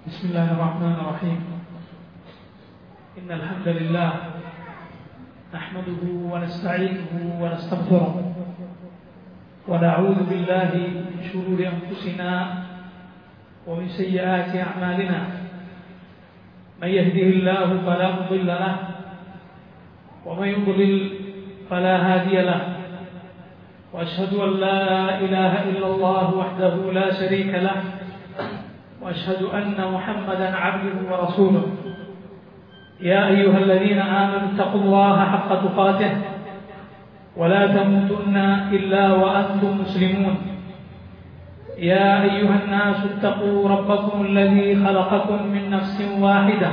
بسم الله الرحمن الرحيم إن الحمد لله نحمده ونستعينه ونستغفره ونعوذ بالله من شرور أنفسنا ومن سيئات أعمالنا من يهده الله فلا مضل له ومن يضلل فلا هادي له واشهد ان لا اله الا الله وحده لا شريك له واشهد ان محمدا عبده ورسوله يا ايها الذين امنوا اتقوا الله حق تقاته ولا تموتن الا وانتم مسلمون يا ايها الناس اتقوا ربكم الذي خلقكم من نفس واحده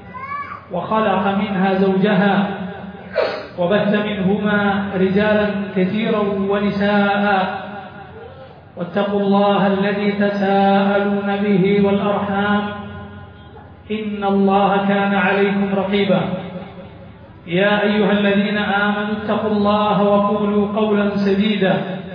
وخلق منها زوجها وبث منهما رجالا كثيرا ونساء واتقوا الله الذي تساءلون به والارحام ان الله كان عليكم رقيبا يا ايها الذين امنوا اتقوا الله وقولوا قولا سديدا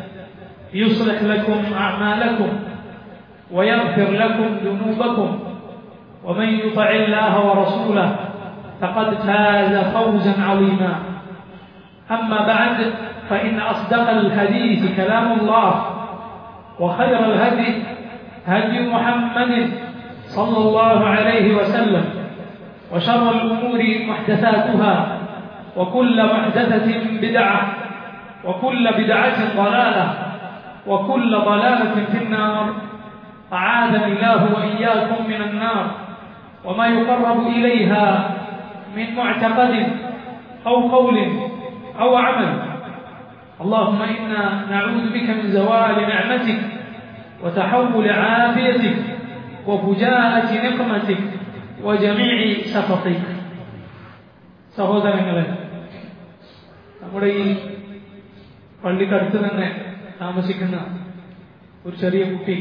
يصلح لكم اعمالكم ويغفر لكم ذنوبكم ومن يطع الله ورسوله فقد فاز فوزا عظيما أما بعد فإن أصدق الحديث كلام الله وخير الهدي هدي محمد صلى الله عليه وسلم وشر الأمور محدثاتها وكل محدثة بدعة وكل بدعة ضلالة وكل ضلالة في النار أعاذني الله وإياكم من النار وما يقرب إليها من معتقد أو قول أو عمل اللهم إنا نعوذ بك من زوال نعمتك وتحول عافيتك وفجاءة نقمتك وجميع سخطك സഹോദരങ്ങളെ നമ്മുടെ ഈ പള്ളിക്കടുത്ത് തന്നെ താമസിക്കുന്ന ഒരു ചെറിയ കുട്ടി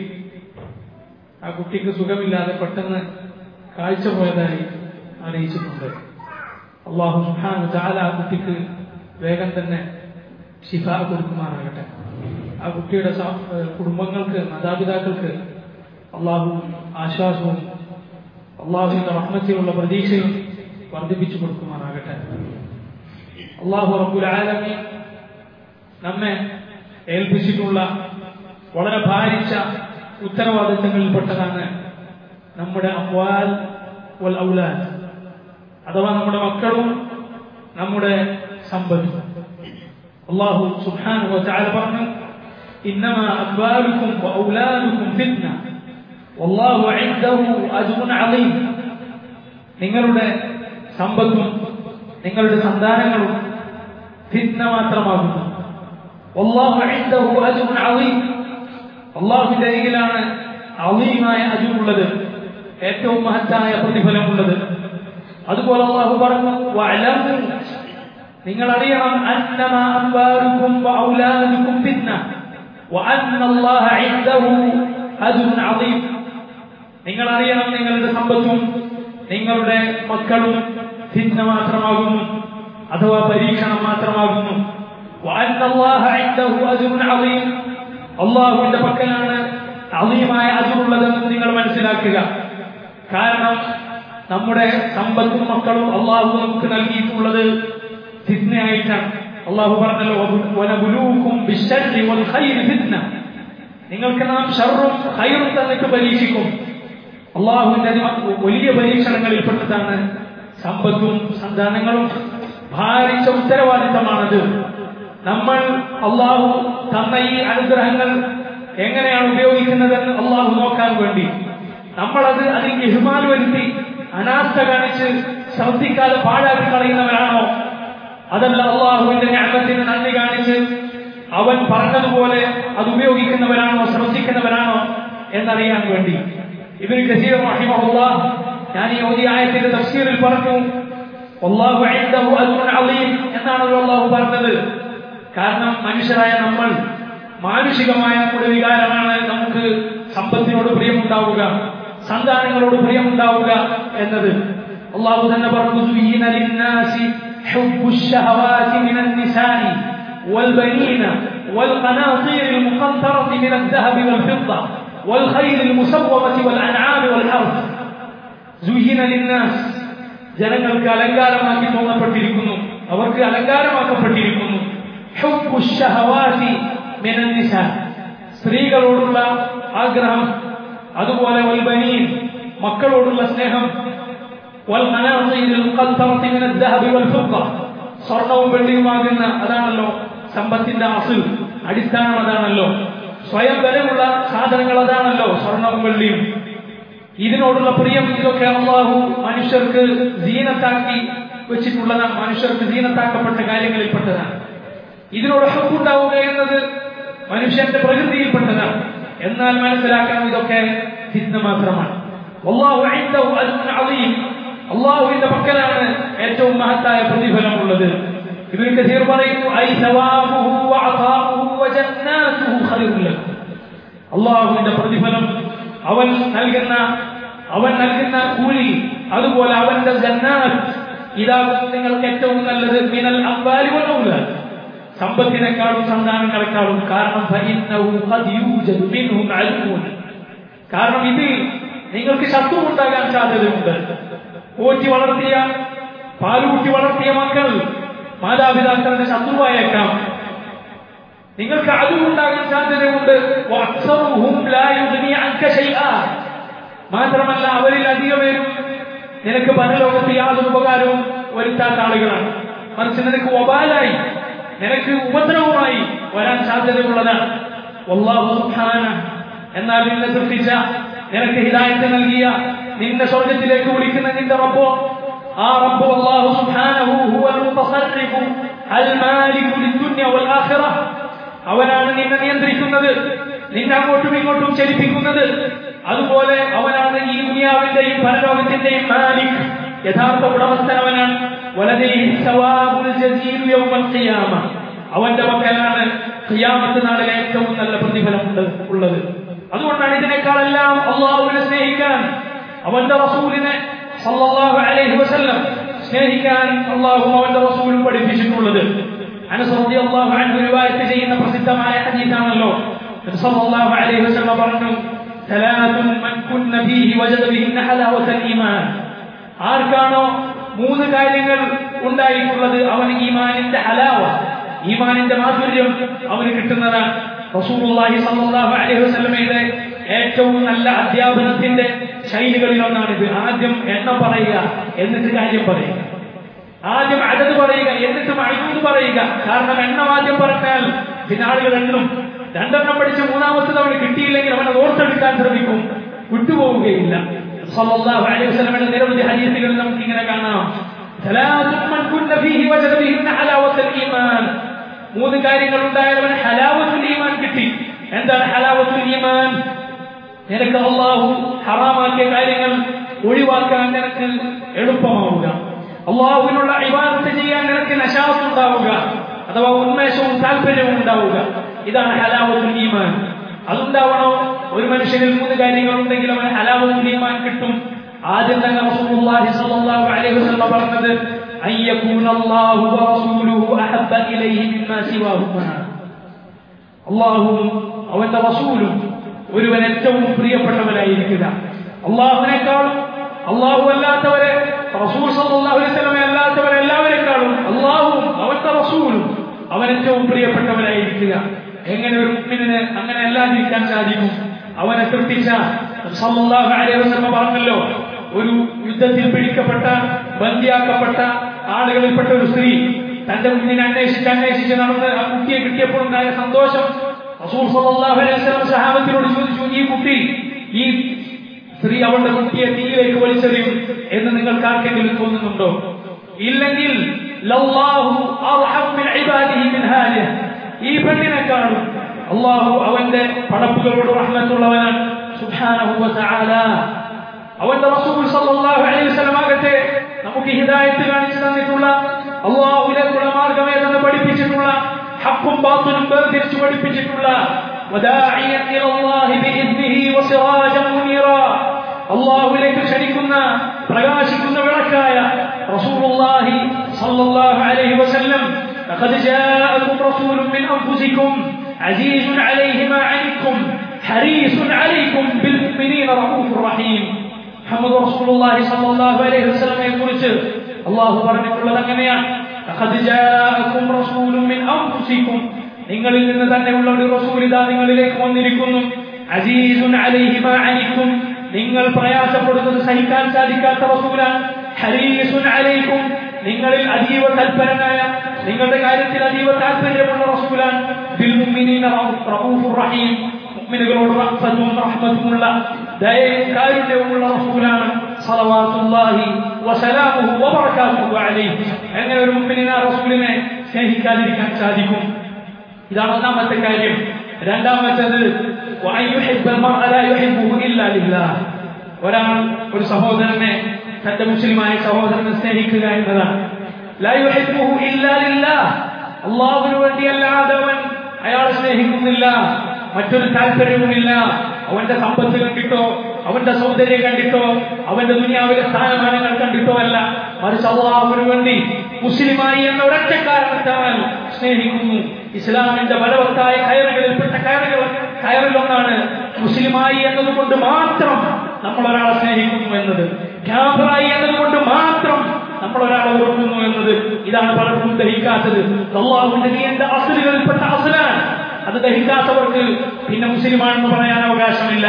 ആ കുട്ടിക്ക് സുഖമില്ലാതെ പെട്ടെന്ന് കാഴ്ച പോയതായി അറിയിച്ചിട്ടുണ്ട് അള്ളാഹു സുഹാൻ ചാല ആ കുട്ടിക്ക് വേഗം തന്നെ ശിഫ കൊടുക്കുമാറാകട്ടെ ആ കുട്ടിയുടെ കുടുംബങ്ങൾക്ക് മാതാപിതാക്കൾക്ക് അള്ളാഹു ആശ്വാസവും അള്ളാഹുവിന്റെ റഹ്മത്തിലുള്ള പ്രതീക്ഷയും വർദ്ധിപ്പിച്ചു കൊടുക്കുമാറാകട്ടെ അള്ളാഹു റബ്ബുൽ ആലമി നമ്മെ ഏൽപ്പിച്ചിട്ടുള്ള വളരെ ഭാരിച്ച ഉത്തരവാദിത്തങ്ങളിൽപ്പെട്ടതാണ് നമ്മുടെ അഹ്വാൽ വൽ ഔലാദ് അഥവാ നമ്മുടെ മക്കളും നമ്മുടെ സമ്പത്തും അള്ളാഹു സുബ്ഹാനഹു വതആല പറഞ്ഞു إنما أموالكم وأولادكم فتنة والله عنده أجر عظيم നിങ്ങളുടെ സമ്പത്തും നിങ്ങളുടെ സന്താനങ്ങളും ഫിത്ന മാത്രമാകുന്നു والله عنده أجر عظيم അള്ളാഹുവിന്റെ അരികിലാണ് അളീമായ അജുറുള്ളത് ഏറ്റവും മഹത്തായ പ്രതിഫലമുള്ളത് അതുപോലെ അള്ളാഹു പറഞ്ഞു വഅലമു നിങ്ങൾ അറിയണം അന്നമ അംവാലുക്കും വഔലാദുക്കും ഫിത്ന വഅന്ന അല്ലാഹ ഇൻദഹു അജ്റുൻ അദീം നിങ്ങൾ അറിയണം നിങ്ങളുടെ സമ്പത്തും നിങ്ങളുടെ മക്കളും ഫിത്ന മാത്രമാകുന്നു അഥവാ പരീക്ഷണം മാത്രമാകുന്നു വഅന്ന അല്ലാഹ ഇൻദഹു അജ്റുൻ അദീം അള്ളാഹുവിന്റെ പക്കലാണ് അളീമായ അജുറുള്ളതെന്ന് നിങ്ങൾ മനസ്സിലാക്കുക കാരണം നമ്മുടെ സമ്പത്തും മക്കളും അള്ളാഹു നമുക്ക് നൽകിയിട്ടുള്ളത് ഫിത്നയായിട്ടാണ് അള്ളാഹു പറഞ്ഞല്ലോ വനബുലൂക്കും ബിശ്ശർരി വൽ ഖൈരി ഫിത്ന നിങ്ങൾക്ക് നാം ഷർറും ഖൈറും തന്നിട്ട് പരീക്ഷിക്കും അള്ളാഹുവിന്റെ വലിയ പരീക്ഷണങ്ങളിൽപ്പെട്ടതാണ് സമ്പത്തും സന്താനങ്ങളും ഭാരിച്ച ഉത്തരവാദിത്തമാണത് നമ്മൾ അള്ളാഹു തന്ന ഈ അനുഗ്രഹങ്ങൾ എങ്ങനെയാണ് ഉപയോഗിക്കുന്നതെന്ന് അള്ളാഹു നോക്കാൻ വേണ്ടി നമ്മളത് അതിൽ ഇഹ്മാൽ വരുത്തി അനാസ്ഥ കാണിച്ച് ശ്രദ്ധിക്കാതെ പാഴാക്കി കളയുന്നവരാണോ അതല്ല അള്ളാഹുവിന്റെ ഞാമത്തിന് നന്ദി കാണിച്ച് അവൻ പറഞ്ഞതുപോലെ അത് ഉപയോഗിക്കുന്നവരാണോ ശ്രദ്ധിക്കുന്നവരാണോ എന്നറിയാൻ വേണ്ടി ഇവര് കസീർ റഹിമഹുള്ള ഞാൻ ഈ ഓതി ആയത്തിന്റെ തഫ്സീറിൽ പറഞ്ഞു അള്ളാഹു എന്നാണല്ലോ അള്ളാഹു പറഞ്ഞത് കാരണം മനുഷ്യരായ നമ്മൾ മാനുഷികമായ നമ്മുടെ വികാരമാണ് നമുക്ക് സമ്പത്തിനോട് പ്രിയമുണ്ടാവുക സന്താനങ്ങളോട് പ്രിയമുണ്ടാവുക എന്നത് അള്ളാഹു തന്നെ പറഞ്ഞു حب الشهوات من النساء والبنين والقناطير المقنطرة من الذهب والفضة والخيل المسومة والأنعام والحرث സുഹീന ലിന്നാസ് ജനങ്ങൾക്ക് അലങ്കാരമാക്കി തോന്നപ്പെട്ടിരിക്കുന്നു അവർക്ക് അലങ്കാരമാക്കപ്പെട്ടിരിക്കുന്നു ഹുബ്ബു ശഹവാതി മിനൻ നിസാ. സ്ത്രീകളോടുള്ള ആഗ്രഹം അതുപോലെ വൽബനീൻ മക്കളോടുള്ള സ്നേഹം والمناظر القنطرة من الذهب والفضة സ്വർണവും വെള്ളിയുമാകുന്ന അതാണല്ലോ സമ്പത്തിന്റെ അസിൽ അടിസ്ഥാനം അതാണല്ലോ സ്വയം ബലമുള്ള സാധനങ്ങൾ അതാണല്ലോ സ്വർണവും വെള്ളിയും ഇതിനോടുള്ള പ്രിയം ഇതൊക്കെ അള്ളാഹു മനുഷ്യർക്ക് ജീനത്താക്കി വെച്ചിട്ടുള്ളതാണ് മനുഷ്യർക്ക് ജീനത്താക്കപ്പെട്ട കാര്യങ്ങളിൽപ്പെട്ടതാണ് ഇതിനോട് ഹക്കുണ്ടാവുക എന്നത് മനുഷ്യന്റെ പ്രകൃതിയിൽപ്പെട്ടതാണ് എന്നാൽ മനസ്സിലാക്കണം ഇതൊക്കെ ഫിത്ന മാത്രമാണ് അള്ളാഹു ഇൻദഹു അജ്റുൻ അളീം അള്ളാഹുവിന്റെ പക്കലാണ് ഏറ്റവും മഹത്തായ പ്രതിഫലമുള്ളത് ഇബ്നു കസീർ പറയുന്നു ഐ സവാബുഹു വഅതാഉഹു വജന്നാതുഹു ഖൈറുൻ ലക്കും അള്ളാഹുവിന്റെ പ്രതിഫലം അവൻ നൽകുന്ന അവൻ നൽകുന്ന കൂലി അതുപോലെ അവന്റെ ജന്നാത്ത് ഇതാകും നിങ്ങൾക്ക് ഏറ്റവും നല്ലത് മിനൽ അംവാലി വൽ ഔലാദ് സമ്പത്തിനേക്കാളും സന്താനങ്ങളെക്കാളും കാരണം ഫഇന്നഹു ഖദ് യൂജദു മിൻഹും അൽമൂൻ കാരണം ഇതിൽ നിങ്ങൾക്ക് ശത്രു ഉണ്ടാകാൻ സാധ്യതയുണ്ട് പോറ്റി വളർത്തിയ പാലുകൂട്ടി വളർത്തിയ മക്കൾ മാതാപിതാക്കളുടെ ശത്രുവായേക്കാം നിങ്ങൾക്ക് അതുണ്ടാകാൻ സാധ്യതയുണ്ട് വഅക്സറുഹും ലാ യുഗ്നി അൻക ശൈആ. മാത്രമല്ല അവരിൽ അധികമേരും നിനക്ക് പരലോകത്ത് യാതൊരു ഉപകാരവും വരുത്താത്ത ആളുകളാണ് മറിച്ച് നിനക്ക് ഒബാലായി നിനക്ക് ഉപദ്രവമായി വരാൻ സാധ്യതയുള്ളതാണ് വല്ലാഹു സുബ്ഹാന എന്നാൽ നിന്നെ സൃഷ്ടിച്ച നിനക്ക് ഹിദായത്ത് നൽകിയ നിന്നെ സ്വർഗത്തിലേക്ക് വിളിക്കുന്ന നിന്റെ റബ്ബോ ആ റബ്ബ് അല്ലാഹു സുബ്ഹാനഹു ഹുവൽ മുതസർരിഫു അൽ മാലികു ലിദ്ദുനിയ വൽ ആഖിറ അവനാണ് നിന്നെ നിയന്ത്രിക്കുന്നത് നിന്നെ അങ്ങോട്ടും ഇങ്ങോട്ടും ചലിപ്പിക്കുന്നത് അതുപോലെ അവനാണ് ഈ ദുനിയാവിന്റെയും പരലോകത്തിന്റെയും മാലിക് യഥാർത്ഥ ഉടമസ്ഥൻ അവനാണ് വലതൈഹി സവാബുൽ ജസീലു യൗമൽ ഖിയാമ അവന്റെ പക്കലാണ് ഖിയാമത്ത് നാളിലെ ഏറ്റവും നല്ല പ്രതിഫലം ഉണ്ട് ഉള്ളത് അതുകൊണ്ടാണ് ഇതിനേക്കാളെല്ലാം അള്ളാഹുവിനെ സ്നേഹിക്കാൻ അവന്റെ റസൂലിനെ സല്ലല്ലാഹു അലൈഹി വസല്ലം സ്നേഹിക്കാൻ അള്ളാഹു അവന്റെ റസൂലും പഠിപ്പിച്ചിട്ടുള്ളത് അനസ് റളിയല്ലാഹു അൻഹു റിവായത്ത് ചെയ്യുന്ന പ്രസിദ്ധമായ ഹദീസാണല്ലോ നബി സല്ലല്ലാഹു അലൈഹി വസല്ലം പറഞ്ഞു ثلاث من كن فيه وجد بهن حلاوة الإيمان ആർക്കാണോ മൂന്ന് കാര്യങ്ങൾ ഉണ്ടായിട്ടുള്ളത് അവന് ഈമാനിന്റെ ഹലാവ ഈമാനിന്റെ മാധുര്യം അവന് കിട്ടുന്നതാണ് റസൂലുള്ളാഹി സ്വല്ലല്ലാഹു അലൈഹി വസല്ലമയുടെ ഏറ്റവും നല്ല അധ്യാപനത്തിന്റെ ശൈലികളിൽ ഒന്നാണിത് ആദ്യം എണ്ണം പറയുക എന്നിട്ട് കാര്യം പറയുക ആദ്യം അടത് പറയുക എന്നിട്ട് മഴയൂത് പറയുക കാരണം എണ്ണം ആദ്യം പറഞ്ഞാൽ പിന്നെ ആളുകൾ എണ്ണും രണ്ടെണ്ണം പഠിച്ച് മൂന്നാമത്തത് അവന് കിട്ടിയില്ലെങ്കിൽ അവനെ ഓർത്തെടുക്കാൻ ശ്രമിക്കും വിട്ടുപോവുകയില്ല സല്ലല്ലാഹു അലൈഹി വസല്ലമയുടെ നിരവധി ഹദീസുകളിൽ നമുക്ക് ഇങ്ങനെ കാണാം ثلاث من كن فيه وجد بهن حلاوة الإيمان മൂന്ന് കാര്യങ്ങൾ ഉണ്ടായവൻ ഹലാവത്തുൽ ഈമാൻ കിട്ടി എന്താണ് ഹലാവത്തുൽ ഈമാൻ നിനക്ക് അള്ളാഹു ഹറാമാക്കിയ കാര്യങ്ങൾ ഒഴിവാക്കാൻ നിനക്ക് എളുപ്പമാവുക അള്ളാഹുവിനുള്ള ഇബാദത്ത് ചെയ്യാൻ നിനക്ക് നശാത്ത് ഉണ്ടാവുക അഥവാ ഉന്മേഷവും താല്പര്യവും ഉണ്ടാവുക ഇതാണ് ഹലാവത്തുൽ ഈമാൻ അതുണ്ടാവണോ ഒരു മനുഷ്യനിൽ മൂന്ന് കാര്യങ്ങൾ ഉണ്ടെങ്കിൽ അവൻ ഹലാവത്തുൽ ഈമാൻ കിട്ടും ആദ്യം തന്നെ റസൂലുള്ളാഹി സ്വല്ലല്ലാഹു അലൈഹി വസല്ലം പറഞ്ഞത് അൻ യകൂന അല്ലാഹു വറസൂലുഹു അഹബ്ബ ഇലൈഹി മിമ്മാ സിവാഹുമാ അള്ളാഹുവും അവന്റെ റസൂലും ഒരുവൻ ഏറ്റവും പ്രിയപ്പെട്ടവനായിരിക്കുക അള്ളാഹുവിനേക്കാളും അള്ളാഹു അല്ലാത്തവരെ റസൂൽ സല്ലല്ലാഹു അലൈഹി വസല്ലം അല്ലാത്തവരെ എല്ലാവരെക്കാളും അള്ളാഹുവും അവന്റെ റസൂലും അവൻ ഏറ്റവും പ്രിയപ്പെട്ടവനായിരിക്കുക എങ്ങനെ ഒരു മുഅ്മിനിന് അങ്ങനെ അല്ലാതിരിക്കാൻ സാധിക്കും അവനെ സൃഷ്ടിച്ച സല്ലല്ലാഹു അലൈഹി വസല്ലം പറഞ്ഞല്ലോ ഒരു യുദ്ധത്തിൽ പിടിക്കപ്പെട്ട ബന്ദിയാക്കപ്പെട്ട ആളുകളിൽപ്പെട്ട ഒരു സ്ത്രീ തന്റെ കുഞ്ഞിനെ അന്വേഷിച്ച് അന്വേഷിച്ച് നടന്ന് ആ കുട്ടിയെ കിട്ടിയപ്പോൾ ഉണ്ടായ സന്തോഷം റസൂൽ സല്ലല്ലാഹു അലൈഹി വസല്ലം സഹാബത്തിനോട് ചോദിച്ചു ഈ കുട്ടി ഈ സ്ത്രീ അവളുടെ കുട്ടിയെ തീയിലേക്ക് വലിച്ചെറിയും എന്ന് നിങ്ങൾക്ക് ആർക്കെങ്കിലും തോന്നുന്നുണ്ടോ ഇല്ലെങ്കിൽ ലല്ലാഹു അർഹം മിൻ ഇബാദിഹി മിൻ ഹാലിഹ ഈ പെണ്ണിനെക്കാളും അള്ളാഹു അവന്റെ പടപ്പുകളോട് റഹ്മത്തുള്ളവനാണ് സുബ്ഹാനഹു വ തആല അവന്റെ റസൂൽ സല്ലല്ലാഹു അലൈഹി വസല്ലം ആകട്ടെ നമുക്ക് ഹിദായത്ത് കാണിച്ചു തന്നിട്ടുള്ള അള്ളാഹുവിലേക്കുള്ള മാർഗം ഏതെന്ന് പഠിപ്പിച്ചിട്ടുള്ള ഹക്കും ബാത്തിലും വേർതിരിച്ചു പഠിപ്പിച്ചിട്ടുള്ള وداعيا الى الله باذنه وسراجا منيرا അള്ളാഹുവിലേക്ക് ക്ഷണിക്കുന്ന പ്രകാശിക്കുന്ന വിളക്കായ റസൂലുള്ളാഹി സ്വല്ലല്ലാഹു അലൈഹി വസല്ലം لقد جاءكم رسول من انفسكم عزيز عليه ما عنتم حريص عليكم بالمؤمنين رؤوف رحيم മുഹമ്മദ് റസൂലുള്ളാഹി സ്വല്ലല്ലാഹു അലൈഹി വസല്ലമയെ കുറിച്ച് അള്ളാഹു പറഞ്ഞിട്ടുള്ളത് അങ്ങനെയാണ് ലഖദ് ജാഅക്കും റസൂലുൻ മിൻ അൻഫുസിക്കും നിങ്ങളിൽ നിന്ന് തന്നെയുള്ള ഒരു റസൂൽ ഇതാ നിങ്ങളിലേക്ക് വന്നിരിക്കുന്നു അസീസുൻ അലൈഹി മാ അനിക്കും നിങ്ങൾ പ്രയാസപ്പെടുന്നത് സഹിക്കാൻ സാധിക്കാത്ത റസൂലാണ് ഹരീസുൻ അലൈക്കും നിങ്ങളിൽ അതീവ തൽപരനായ നിങ്ങളുടെ കാര്യത്തിൽ അതീവ താല്പര്യമുള്ള റസൂലാണ് ബിൽ മുഅ്മിനീന റഊഫുർ റഹീം മുഅ്മിനുകളോട് റഹ്മത്തും റഹ്മത്തുമുള്ള ദയയും കാരുണ്യവുമുള്ള റസൂലാണ് സലവാത്തുല്ലാഹി വസലാമുഹു വബറകാതുഹു അലൈഹി അങ്ങനെ ഒരു മുഅ്മിനിനെ റസൂലിനെ സ്നേഹിക്കാതിരിക്കാൻ സാധിക്കും ഇതാണ് ഒന്നാമത്തെ കാര്യം രണ്ടാമത്തേത് وأن يحب المرء لا يحبه إلا لله ഒരാൾ ഒരു സഹോദരനെ തന്റെ മുസ്ലിമായ സഹോദരനെ സ്നേഹിക്കുക എന്നതാണ് لا يحبه إلا لله അള്ളാഹുവിന് വേണ്ടിയല്ലാതെ അവൻ അയാളെ സ്നേഹിക്കുന്നില്ല മറ്റൊരു താല്പര്യവുമില്ല അവന്റെ സമ്പത്ത് കണ്ടിട്ടോ അവന്റെ സൗന്ദര്യം കണ്ടിട്ടോ അവന്റെ ദുനിയാവിലെ സ്ഥാനമാനങ്ങൾ കണ്ടിട്ടോ അല്ല മറിച്ച് അള്ളാഹുവിന് വേണ്ടി മുസ്ലിമായി എന്ന ഒരൊറ്റ കാരണത്താൽ സ്നേഹിക്കുന്നു ഇസ്ലാമിന്റെ ബലവത്തായ കയറുകളിൽപ്പെട്ട കയറുകൾ കയറിലൊന്നാണ് മുസ്ലിമായി എന്നതുകൊണ്ട് മാത്രം നമ്മൾ ഒരാളെ സ്നേഹിക്കുന്നു എന്നത് ക്യാബറായി എന്നതുകൊണ്ട് മാത്രം നമ്മൾ ഒരാളെ വെറുക്കുന്നു എന്നത് ഇതാണ് പലർക്കും ദഹിക്കാത്തത് അള്ളാഹുവിന്റെ നീന്റെ അസലുകളിൽപ്പെട്ട അസലാണ് അത് ദഹിക്കാത്തവർക്ക് പിന്നെ മുസ്ലിമാണെന്ന് പറയാൻ അവകാശമില്ല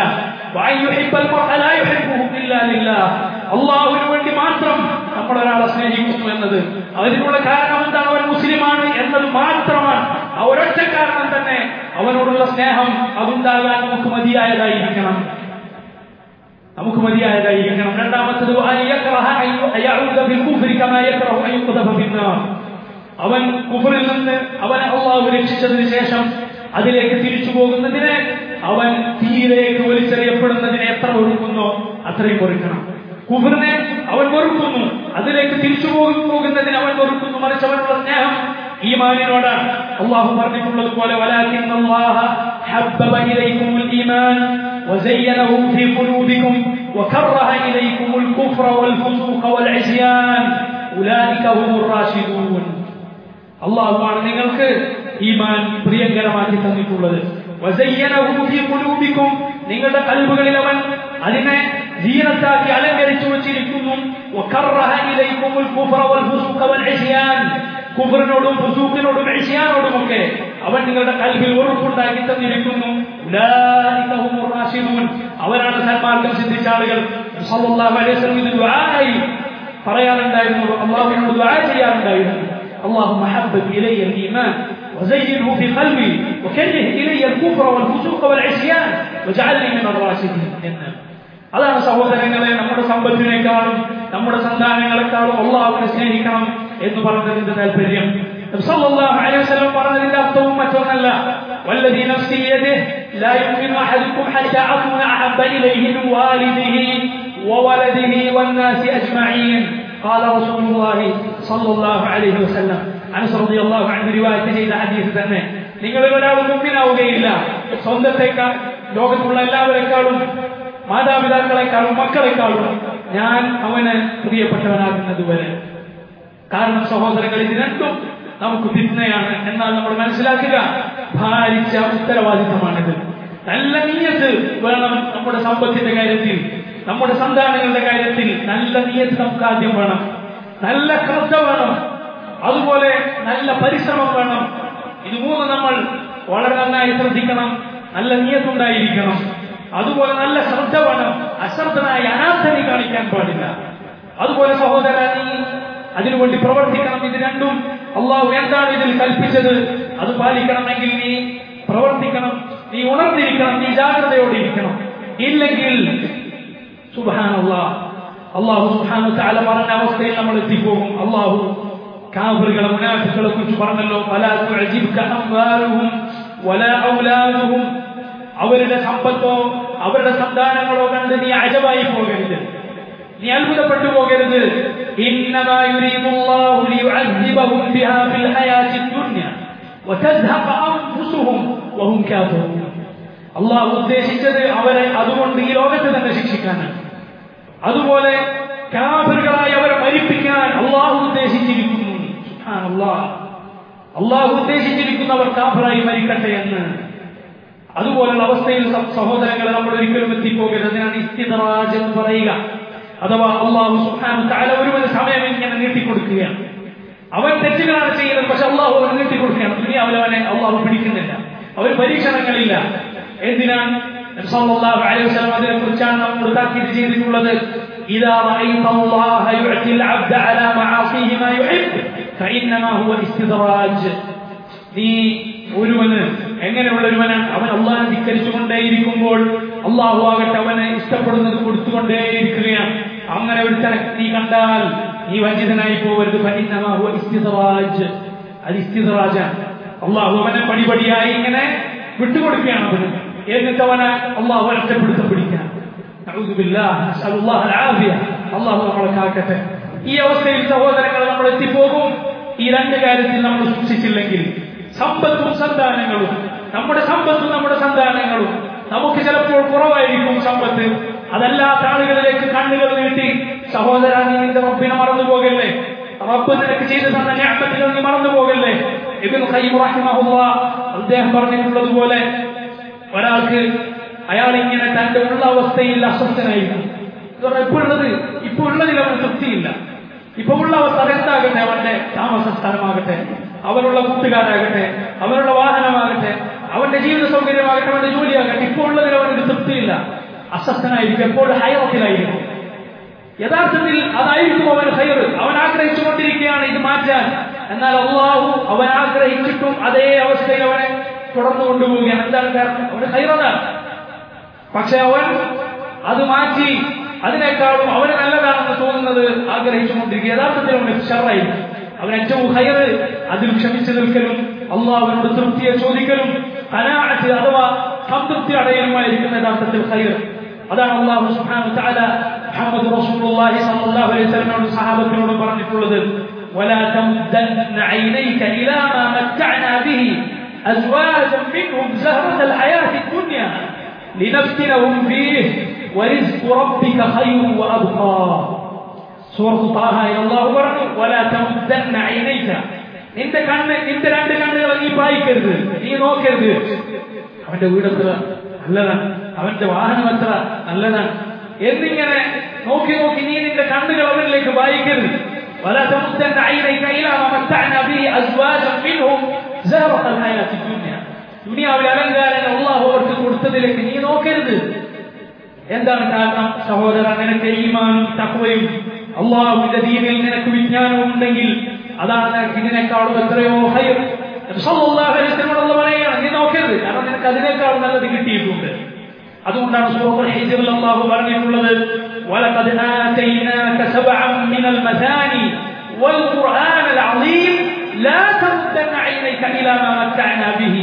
അള്ളാഹുവിന് വേണ്ടി മാത്രം നമ്മൾ ഒരാളെ സ്നേഹിക്കുന്നു എന്നത് അതിനുള്ള കാരണം എന്താണ് അവൻ മുസ്ലിമാണ് എന്നത് മാത്രമാണ് ആ ഒരൊറ്റ കാരണം തന്നെ അവനോടുള്ള സ്നേഹം അതുണ്ടാകാൻ നമുക്ക് മതിയായതായിരിക്കണം നമുക്ക് മതിയായതായിരിക്കണം രണ്ടാമത്തത് അവൻ കുഫറിൽ നിന്ന് അവൻ അള്ളാഹു രക്ഷിച്ചതിന് ശേഷം അതിലേക്ക് തിരിച്ചു പോകുന്നതിനെ അവൻ തീയിലേക്ക് വലിച്ചെറിയപ്പെടുന്നതിനെ എത്ര വെറുക്കുന്നോ അത്രയും വെറുക്കണം കുഫറിനെ അവൻ വെറുക്കുന്നു അതിലേക്ക് തിരിച്ചു പോകുന്നതിന് അവൻ വെറുക്കുന്നു മറിച്ച് അവനുള്ള സ്നേഹം ഈമാനിനോടാണ് അള്ളാഹു പറഞ്ഞിട്ടുള്ളത് പോലെ ولكن الله حبب إليكم الإيمان وزينه في قلوبكم وكره إليكم الكفر والفسوق والعصيان أولئك هم الراشدون അള്ളാഹുവാണ് നിങ്ങൾക്ക് ഈമാൻ പ്രിയങ്കരമാക്കി തന്നിട്ടുള്ളത് നിങ്ങളുടെ കൽബുകളിൽ അവൻ അതിനെ ജീനത്താക്കി അലങ്കരിച്ചു വച്ചിരിക്കുന്നു കുബറിനോടും ഫുസൂക്കിനോടും എഷിയാനോടും ഒക്കെ അവൻ നിങ്ങളുടെ കൽബിൽ ഉറപ്പുണ്ടാക്കി തന്നിരിക്കുന്നു അവരാണ് സന്മാർഗം സിദ്ധിച്ച ആളുകൾ ഇത് പറയാറുണ്ടായിരുന്നു അള്ളാഹുവിനോട് ദ്വാര ചെയ്യാറുണ്ടായിരുന്നു اللهم حبب إلي الإيمان وزينه في قلبي وكره إلي الكفر والفسوق والعصيان واجعلني من الراشدين അതാണ് സഹോദരങ്ങളെ നമ്മുടെ സമ്പത്തിനേക്കാളും നമ്മുടെ സന്താനങ്ങളെക്കാളും അള്ളാഹുവിനെ സ്നേഹിക്കണം എന്ന് പറഞ്ഞതിന്റെ താല്പര്യം പറഞ്ഞതിന്റെ അർത്ഥവും മറ്റൊന്നല്ല والذي نفسي يده لا يؤمن أحدكم حتى أكون أحب إليه من والده وولده والناس أجمعين قال رسول الله صلى الله عليه وسلم അനസ് റളിയല്ലാഹു അൻഹു റിവായത്ത് ചെയ്ത ഹദീസ് തന്നെ നിങ്ങളിൽ ഒരാൾ മുമ്പിനാവുകയില്ല സ്വന്തത്തെക്കാൾ ലോകത്തുള്ള എല്ലാവരെക്കാളും മാതാപിതാക്കളെക്കാളും മക്കളെക്കാളും ഞാൻ അവന് പ്രിയപ്പെട്ടവനാകുന്നത് വരെ കാരണം സഹോദരങ്ങൾ ഇത് രണ്ടും നമുക്ക് ഫിത്നയാണ് എന്നാൽ നമ്മൾ മനസ്സിലാക്കുക ഭാരിച്ച ഉത്തരവാദിത്തമാണിത് നല്ല നീയത്ത് വേണം നമ്മുടെ സമ്പത്തിന്റെ കാര്യത്തിൽ നമ്മുടെ സന്താനങ്ങളുടെ കാര്യത്തിൽ നല്ല നീയത്ത് നമുക്ക് ആദ്യം വേണം നല്ല ശ്രദ്ധ വേണം അതുപോലെ നല്ല പരിശ്രമം വേണം ഇത് മൂന്ന് നമ്മൾ വളരെ നന്നായി ശ്രദ്ധിക്കണം നല്ല നീയത്തുണ്ടായിരിക്കണം അതുപോലെ നല്ല ശ്രദ്ധ വേണം അശ്രദ്ധനായി അനാഥനെ കാണിക്കാൻ പാടില്ല അതുപോലെ സഹോദര നീ അതിനുവേണ്ടി പ്രവർത്തിക്കണം ഇത് രണ്ടും അള്ളാഹു എന്താണ് ഇതിൽ കൽപ്പിച്ചത് അത് പാലിക്കണമെങ്കിൽ നീ പ്രവർത്തിക്കണം നീ ഉണർന്നിരിക്കണം നീ ജാഗ്രതയോടെ ഇരിക്കണം ഇല്ലെങ്കിൽ സുബാനുള്ള അള്ളാഹു സുബാനു താല പറഞ്ഞ അവസ്ഥയിൽ നമ്മൾ എത്തിപ്പോകും അള്ളാഹു കാബറുകളെ മുനാഫികളെ കുറിച്ച് പറഞ്ഞല്ലോ ഔലാദുഹും അവരുടെ സമ്പത്തോ അവരുടെ സന്താനങ്ങളോ കണ്ട് നീ അജവായി പോകരുത് നീ അത്ഭുതപ്പെട്ടു പോകരുത് അള്ളാഹു ഉദ്ദേശിച്ചത് അവരെ അതുകൊണ്ട് ഈ ലോകത്ത് തന്നെ ശിക്ഷിക്കാനാണ് അതുപോലെ കാഫറുകളായി അവരെ മരിപ്പിക്കാൻ അള്ളാഹു ഉദ്ദേശിച്ചിരിക്കുന്നു അള്ളാഹു ഉദ്ദേശിച്ചിരിക്കുന്നവർ കാഫറായി മരിക്കട്ടെ എന്ന് അതുപോലുള്ള അവസ്ഥയിൽ സഹോദരങ്ങളെ നമ്മൾ ഒരിക്കലും എത്തിപ്പോകരുത് അതിനാണ് ഇസ്തിദറാജ് എന്ന് പറയുക അഥവാ അള്ളാഹു സുഹാൻ താല ഒരുവന് സമയം ഇങ്ങനെ നീട്ടിക്കൊടുക്കുകയാണ് അവൻ തെറ്റുകളാണ് ചെയ്യുന്നത് പക്ഷെ അള്ളാഹു അവന് നീട്ടിക്കൊടുക്കുകയാണ് ദുനിയാവിൽ അവനെ അള്ളാഹു പിടിക്കുന്നില്ല അവന് പരീക്ഷണങ്ങളില്ല എന്തിനാണ് അതിനെ കുറിച്ചാണ് നമ്മൾ താക്കീത് ചെയ്തിട്ടുള്ളത് إذا رأيت الله يعطي العبد على معاصيه ما يحب فإنما هو استدراج നീ ഒരുവന് എങ്ങനെയുള്ള ഒരുവനാണ് അവൻ അള്ളാഹെ ധിക്കരിച്ചുകൊണ്ടേയിരിക്കുമ്പോൾ അള്ളാഹു ആകട്ടെ അവന് ഇഷ്ടപ്പെടുന്നത് കൊടുത്തുകൊണ്ടേയിരിക്കുകയാണ് അങ്ങനെ ഒരു നീ കണ്ടാൽ നീ വഞ്ചിതനായി പോകരുത് ഫഇന്നമാഹു ഇസ്തിദ്റാജ് അത് ഇസ്തിദ്റാജാണ് അള്ളാഹു അവനെ പടിപടിയായി ഇങ്ങനെ വിട്ടുകൊടുക്കുകയാണ് അവന് എന്നിട്ട് അവനെ അള്ളാഹു ഒറ്റപ്പെടുത്ത പിടിക്കാൻ അള്ളാഹു നമ്മളെ കാക്കട്ടെ ഈ അവസ്ഥയിൽ സഹോദരങ്ങൾ നമ്മൾ എത്തിപ്പോകും ഈ രണ്ട് കാര്യത്തിൽ നമ്മൾ സൂക്ഷിച്ചില്ലെങ്കിൽ സമ്പത്തും സന്താനങ്ങളും നമ്മുടെ സമ്പത്തും നമ്മുടെ സന്താനങ്ങളും നമുക്ക് ചിലപ്പോൾ കുറവായിരിക്കും സമ്പത്ത് അതല്ലാത്ത ആളുകളിലേക്ക് കണ്ണുകൾ നീട്ടി സഹോദര നീ നിന്റെ റബ്ബിനെ മറന്നു പോകല്ലേ റബ്ബ് നിനക്ക് ചെയ്തു തന്ന ഞാപ്പത്തികൾ നീ മറന്നു പോകല്ലേ ഇബിൻ ഖയ്യിം റഹിമഹുല്ലാ അദ്ദേഹം പറഞ്ഞിട്ടുള്ളതുപോലെ ഒരാൾക്ക് അയാൾ ഇങ്ങനെ തന്റെ ഉള്ള അവസ്ഥയിൽ അസ്വസ്ഥനായിരുന്നു ഇപ്പൊ ഉള്ളത് ഇപ്പൊ ഉള്ളതിൽ അവന് തൃപ്തിയില്ല ഇപ്പൊ ഉള്ള അവസ്ഥ അതെന്താകട്ടെ അവന്റെ താമസ സ്ഥലമാകട്ടെ അവനുള്ള കൂട്ടുകാരാകട്ടെ അവനുള്ള വാഹനമാകട്ടെ അവന്റെ ജീവിത സൗകര്യമാകട്ടെ അവന്റെ ജോലിയാകട്ടെ ഇപ്പോൾ ഉള്ളതിൽ അവനൊരു തൃപ്തിയില്ല അസ്വസ്ഥനായിരിക്കും എപ്പോഴും ഹൈറത്തിലായിരിക്കും യഥാർത്ഥത്തിൽ അതായിരിക്കും അവൻ ഹൈർ അവൻ ആഗ്രഹിച്ചുകൊണ്ടിരിക്കുകയാണ് ഇത് മാറ്റാൻ എന്നാൽ അള്ളാഹു അവൻ ആഗ്രഹിച്ചിട്ടും അതേ അവസ്ഥയിൽ അവനെ തുടർന്നു കൊണ്ടുപോവുകയാണ് എന്താണ് കാരണം അവന് ഹൈറതാണ് പക്ഷെ അവൻ അത് മാറ്റി അതിനേക്കാളും അവന് നല്ലതാണെന്ന് തോന്നുന്നത് ആഗ്രഹിച്ചുകൊണ്ടിരിക്കുക യഥാർത്ഥത്തിൽ അവന് ഷറായിരിക്കും അവൻ ഏറ്റവും ഹയർ അതിൽ ക്ഷമിച്ചു നിൽക്കലും അള്ളാഹുവിനോട് തൃപ്തിയെ ചോദിക്കലും അനാഅത്ത് അഥവാ സംതൃപ്തി അടയലുമായിരിക്കുന്ന യഥാർത്ഥത്തിൽ ഹയർ അതാണ് അള്ളാഹു സുബ്ഹാനഹു വതആല മുഹമ്മദ് റസൂലുള്ളാഹി സ്വല്ലല്ലാഹു അലൈഹി വസല്ലമയോട് സഹാബത്തിനോട് പറഞ്ഞിട്ടുള്ളത് ولا تمدن عينيك إلى ما متعنا به أزواجا منهم زهرة الحياة الدنيا لنفتنهم فيه ورزق ربك خير وأبقى സൂറത്ത് താഹ അള്ളാഹു പറഞ്ഞു വല തമുദ്ദന്ന ഐനൈക നിന്റെ കണ്ണ് നിന്റെ രണ്ട് കണ്ണുകൾ നീ പായിക്കരുത് നീ നോക്കരുത് അവന്റെ വീടെത്ര നല്ലതാണ് അവന്റെ വാഹനം എത്ര നല്ലതാണ് എന്നിങ്ങനെ നോക്കി നോക്കി നീ നിന്റെ കണ്ണുകൾ അവരിലേക്ക് വായിക്കരുത് വല തമുദ്ദന്ന ഐനൈക ഇലാ മാ മത്തഅന ബിഹി അസ്വാജൻ മിൻഹും സഹറത الحياة الدنيا ദുനിയാവിലെ അലങ്കാരങ്ങൾ അള്ളാഹു അവർക്ക് കൊടുത്തതിലേക്ക് നീ നോക്കരുത് എന്താണ് കാരണം സഹോദര നിനക്ക് ഈമാനും തക്വയും അള്ളാഹുവിന്റെ ദീനിൽ നിനക്ക് വിജ്ഞാനവും ഉണ്ടെങ്കിൽ അതാണ് നിനക്ക് ഇതിനേക്കാളും എത്രയോ ഹൈർ സല്ലല്ലാഹു പറയുകയാണ് നീ നോക്കരുത് കാരണം നിനക്ക് അതിനേക്കാൾ നല്ലത് കിട്ടിയിട്ടുണ്ട് അതുകൊണ്ടാണ് സൂറത്തുൽ ഹിജ്റിൽ അല്ലാഹു പറഞ്ഞിട്ടുള്ളത് ولقد آتيناك سبعا من المثاني والقرآن العظيم لا تمدن عينيك إلى ما متعنا به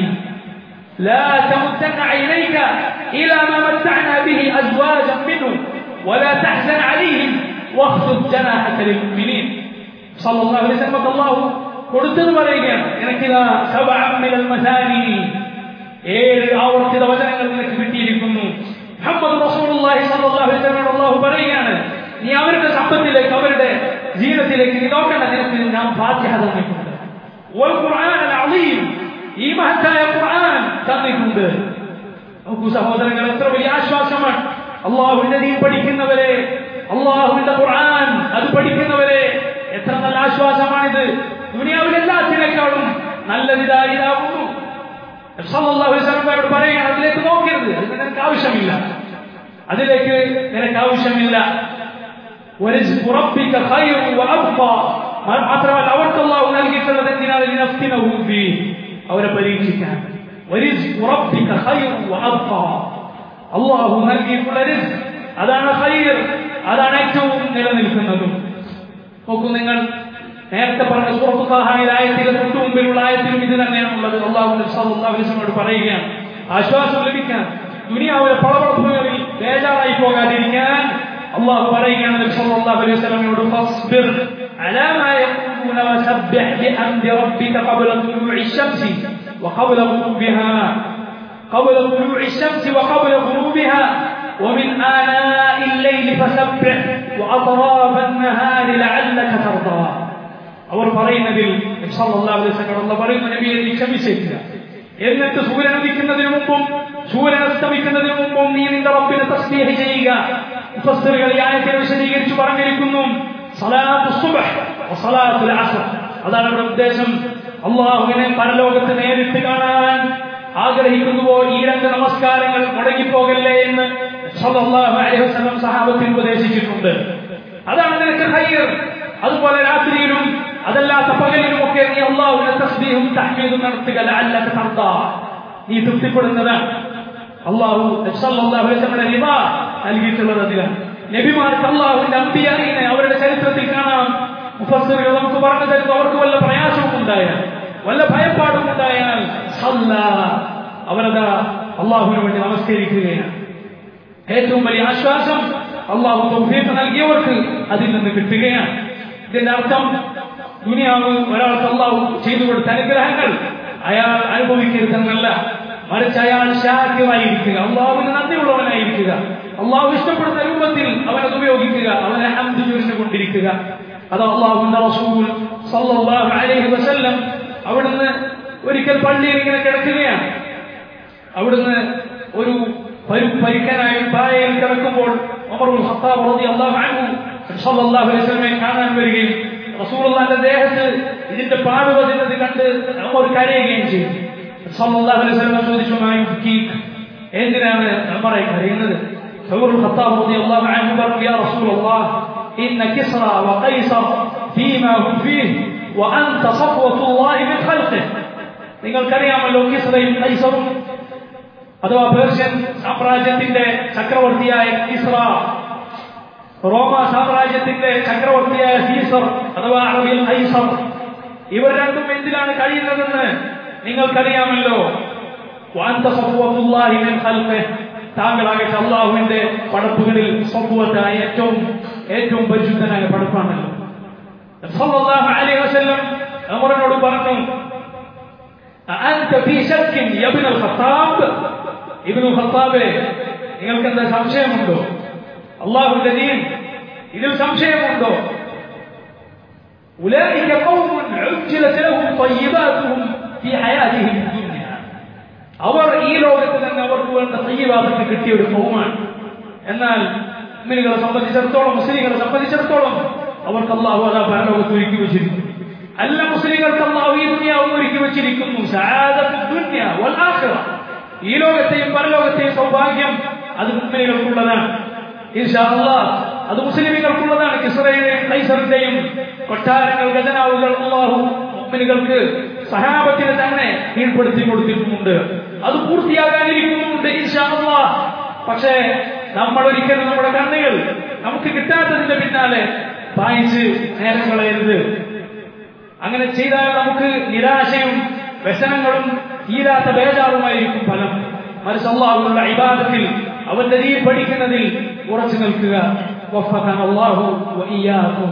لا تمدن عينيك إلى ما متعنا به أزواجا منهم ولا تحزن عليهم واخفض جناحك للمؤمنين صلى الله عليه وسلم الله കൊടുത്തത് പറയുകയാണ് എനിക്കിതാ സബഅമിനൽ മസാനി ഏഴ് ആവർത്തിത വചനങ്ങൾ നിനക്ക് കിട്ടിയിരിക്കുന്നു മുഹമ്മദ് റസൂലുള്ളാഹി സ്വല്ലല്ലാഹു അലൈഹി വസല്ലം അല്ലാഹു പറയുകയാണ് നീ അവരുടെ സമ്പത്തിലേക്ക് അവരുടെ ജീവിതത്തിലേക്ക് നീ നോക്കേണ്ട നിനക്ക് ഞാൻ ഫാത്തിഹ തന്നിട്ടുണ്ട് വൽ ഖുർആൻ അൽ അളീം ഈ മഹത്തായ ഖുർആൻ തന്നിട്ടുണ്ട് നോക്കൂ സഹോദരങ്ങൾ എത്ര വലിയ ആശ്വാസമാണ് അള്ളാഹുവിന്റെ ദീൻ പഠിക്കുന്നവരെ അള്ളാഹുവിന്റെ ഖുർആൻ അത് പഠിക്കുന്നവരെ എത്ര നല്ല ആശ്വാസമാണിത് ദുനിയാവിൽ എല്ലാത്തിനേക്കാളും നല്ലതിതായിതാവുന്നു സല്ലല്ലാഹു പറയുകയാണ് അതിലേക്ക് നോക്കരുത് അതിന് നിനക്ക് ആവശ്യമില്ല അതിലേക്ക് നിനക്ക് ആവശ്യമില്ല മാത്രമല്ല അവർക്ക് അള്ളാഹു നൽകിയിട്ടുള്ളത് എന്തിനാണ് അവരെ പരീക്ഷിക്കാൻ അള്ളാഹു നൽകിയിട്ടുള്ള റിസ്ക് അതാണ് ഹൈർ അതാണ് ഏറ്റവും നിലനിൽക്കുന്നതും നോക്കൂ നിങ്ങൾ നേരത്തെ പറഞ്ഞ സുഹൃത്തുഹായ ആയത്തിലെ തൊട്ടു മുമ്പിലുള്ള ആയത്തിലും ഇത് തന്നെയാണുള്ളത് അള്ളാഹുനോട് പറയുകയാണ് ആശ്വാസം ലഭിക്കാൻ ദുനിയാവിലെ പളവളപ്പുകളിൽ ബേജാറായി പോകാതിരിക്കാൻ അള്ളാഹു പറയുകയാണ് വസല്ലമയോട് ഫസ്ബിർ على ما يقولون وسبح بحمد ربك قبل طلوع الشمس وقبل غروبها قبل طلوع الشمس وقبل غروبها ومن آناء الليل فسبح وأطراف النهار لعلك ترضى അവർ പറയുന്നതിൽ പറയുന്ന നബിയെ നീ ക്ഷമിച്ചില്ല എന്നിട്ട് സൂര്യൻ ഉദിക്കുന്നതിന് മുമ്പും സൂര്യൻ അസ്തമിക്കുന്നതിന് മുമ്പും നീ നിന്റെ റബ്ബിനെ തസ്ബീഹ് ചെയ്യുക മുഫസ്സിറുകൾ ഈ ആയത്തിനെ വിശദീകരിച്ചു പറഞ്ഞിരിക്കുന്നു സലാത്തു സുബ്ഹ് വസലാത്തുൽ അസ്ർ അതാണ് ഇവിടെ ഉദ്ദേശം അള്ളാഹുവിനെ പരലോകത്ത് നേരിട്ട് കാണാൻ ആഗ്രഹിക്കുന്നുവോ ഈ രണ്ട് നമസ്കാരങ്ങൾ മുടങ്ങിപ്പോകല്ലേ എന്ന് സല്ലല്ലാഹു അലൈഹി വസല്ലം സഹാബത്തിന് ഉപദേശിച്ചിട്ടുണ്ട് അതാണ് നിനക്ക് ഹൈർ അതുപോലെ രാത്രിയിലും അതല്ലാത്ത പകലിലും ഒക്കെ നീ അള്ളാഹുവിനെ തസ്ബീഹും തഹ്മീദും നടത്തുക ലഅല്ലക തർദ നീ തൃപ്തിപ്പെടുന്നതാണ് അള്ളാഹു സല്ലല്ലാഹു അലൈഹി വസല്ലം റിബ നൽകിയിട്ടുള്ളത് അതിലാണ് നബിമാർക്ക് അള്ളാഹുവിന്റെ അമ്പിയായിനെ അവരുടെ ചരിത്രത്തിൽ കാണാം മുഫസ്സിറുകൾ നമുക്ക് പറഞ്ഞു തരുന്നു അവർക്ക് വല്ല പ്രയാസവും ഉണ്ടായാൽ വല്ല ഭയപ്പാടും ഉണ്ടായാൽ സല്ല അവരതാ അള്ളാഹുവിന് വേണ്ടി നമസ്കരിക്കുകയാണ് ഏറ്റവും വലിയ ആശ്വാസം അള്ളാഹു തൗഫീഖ് നൽകിയവർക്ക് അതിൽ നിന്ന് കിട്ടുകയാണ് ഇതിന്റെ അർത്ഥം ദുനിയാവ് ഒരാൾക്ക് അള്ളാഹു ചെയ്തു കൊടുത്ത അനുഗ്രഹങ്ങൾ അയാൾ അനുഭവിക്കരുതെന്നല്ല മറിച്ച് അയാൾ ശാക്യമായിരിക്കുക അള്ളാഹുവിന് നന്ദിയുള്ളവനായിരിക്കുക അള്ളാഹു ഇഷ്ടപ്പെടുന്ന രൂപത്തിൽ അവനത് ഉപയോഗിക്കുക അവനെ ഹംദ് ചൊരിഞ്ഞുകൊണ്ടിരിക്കുക അത് അള്ളാഹുവിന്റെ റസൂൽ സല്ലല്ലാഹു അലൈഹി വസല്ലം അവിടുന്ന് ഒരിക്കൽ പള്ളിയിൽ ഇങ്ങനെ കിടക്കുകയാണ് അവിടുന്ന് ഒരു പരു- പരിക്കനായ ഒരു പായയിൽ കിടക്കുമ്പോൾ ഉമറുൽ ഖത്താബ് റളിയല്ലാഹു അൻഹു സല്ലല്ലാഹു അലൈഹി വസല്ലമയെ കാണാൻ വരികയും റസൂലുള്ളാഹിന്റെ ദേഹത്ത് ഇതിന്റെ പാട് പതിഞ്ഞത് കണ്ട് ഉമർ കരയുകയും ചെയ്തു സല്ലല്ലാഹു അലൈഹി വസല്ലം ചോദിച്ചു "മാ യുബ്കീക്?" എന്തിനാണ് ഉമറെ കരയുന്നത് ഉമറുൽ ഖത്താബ് റളിയല്ലാഹു അൻഹു പറഞ്ഞു യാ റസൂലല്ലാഹ് ഇന്ന കിസ്റ വഖൈസർ ഫീമാ ഹും ഫീഹ് വഅൻത സഫ്വത്തുല്ലാഹി മിൻ ഖൽഖിഹി നിങ്ങൾക്കറിയാമല്ലോ കിസ്റയും കൈസറും അഥവാ പേർഷ്യൻ സാമ്രാജ്യത്തിന്റെ ചക്രവർത്തിയായ കിസ്റ റോമ സാമ്രാജ്യത്തിന്റെ ചക്രവർത്തിയായ സീസർ അഥവാ അറബിയിൽ ഐസർ ഇവർ രണ്ടും എന്തിലാണ് കഴിയുന്നതെന്ന് നിങ്ങൾക്കറിയാമല്ലോ വാന്ത സഫ്വത്തുല്ലാഹി മിൻ ഖൽഖിഹി താങ്കളാകട്ടെ അള്ളാഹുവിന്റെ പടപ്പുകളിൽ സഫ്വത്തായ ഏറ്റവും ഏറ്റവും പരിശുദ്ധനായ പടപ്പാണല്ലോ സല്ലല്ലാഹു അലൈഹി വസല്ലം അമറിനോട് പറഞ്ഞു أنت في شك يا ابن الخطاب ابن الخطاب നിങ്ങൾക്ക് എന്താ സംശയമുണ്ടോ അള്ളാഹുവിന്റെ ദീൻ ഇതിൽ സംശയമുണ്ടോ أولئك قوم عجلت لهم طيباتهم في حياتهم الدنيا അവർ ഈ ലോകത്ത് തന്നെ അവർക്ക് വേണ്ട തയ്യവാദത്തിൽ കിട്ടിയ ഒരു കൗമാണ് എന്നാൽ മുസ്ലിങ്ങളെ സംബന്ധിച്ചിടത്തോളം മുസ്ലിങ്ങളെ സംബന്ധിച്ചിടത്തോളം അവർക്ക് അള്ളാഹു അതാ പരലോകത്ത് ഒരുക്കി വെച്ചിരിക്കുന്നു അല്ല മുസ്ലിങ്ങൾക്ക് അള്ളാഹു ഈ ദുനിയാവും ഒരുക്കി വെച്ചിരിക്കുന്നു സആദത്തു ദുനിയ വൽ ആഖിറ ഈ ലോകത്തെയും പരലോകത്തെയും സൗഭാഗ്യം അത് മുസ്ലിങ്ങൾക്കുള്ളതാണ് ഇൻഷാ അല്ലാഹ് അത് മുസ്ലിമുകൾക്കുള്ളതാണ് കിസ്റയുടെയും കൈസറിന്റെയും കൊട്ടാരങ്ങൾ ഖജനാവുകൾ അള്ളാഹു മുഅ്മിനുകൾക്ക് സഹാബത്തിന് തന്നെ കീഴ്പ്പെടുത്തി കൊടുത്തിട്ടുമുണ്ട് അത് പൂർത്തിയാകാനിരിക്കുന്നുമുണ്ട് ഇൻഷാ അല്ലാഹ് പക്ഷേ നമ്മൾ ഒരിക്കലും നമ്മുടെ കണ്ണുകൾ നമുക്ക് കിട്ടാത്തതിന്റെ പിന്നാലെ വായിച്ച് നേരം കളയരുത് അങ്ങനെ ചെയ്താൽ നമുക്ക് നിരാശയും വ്യസനങ്ങളും തീരാത്ത ബേജാറുമായിരിക്കും ഫലം മറിച്ച് അള്ളാഹുള്ള ഇബാദത്തിൽ അവന്റെ ദീൻ പഠിക്കുന്നതിൽ ഉറച്ചു നിൽക്കുക وفقنا الله وإياكم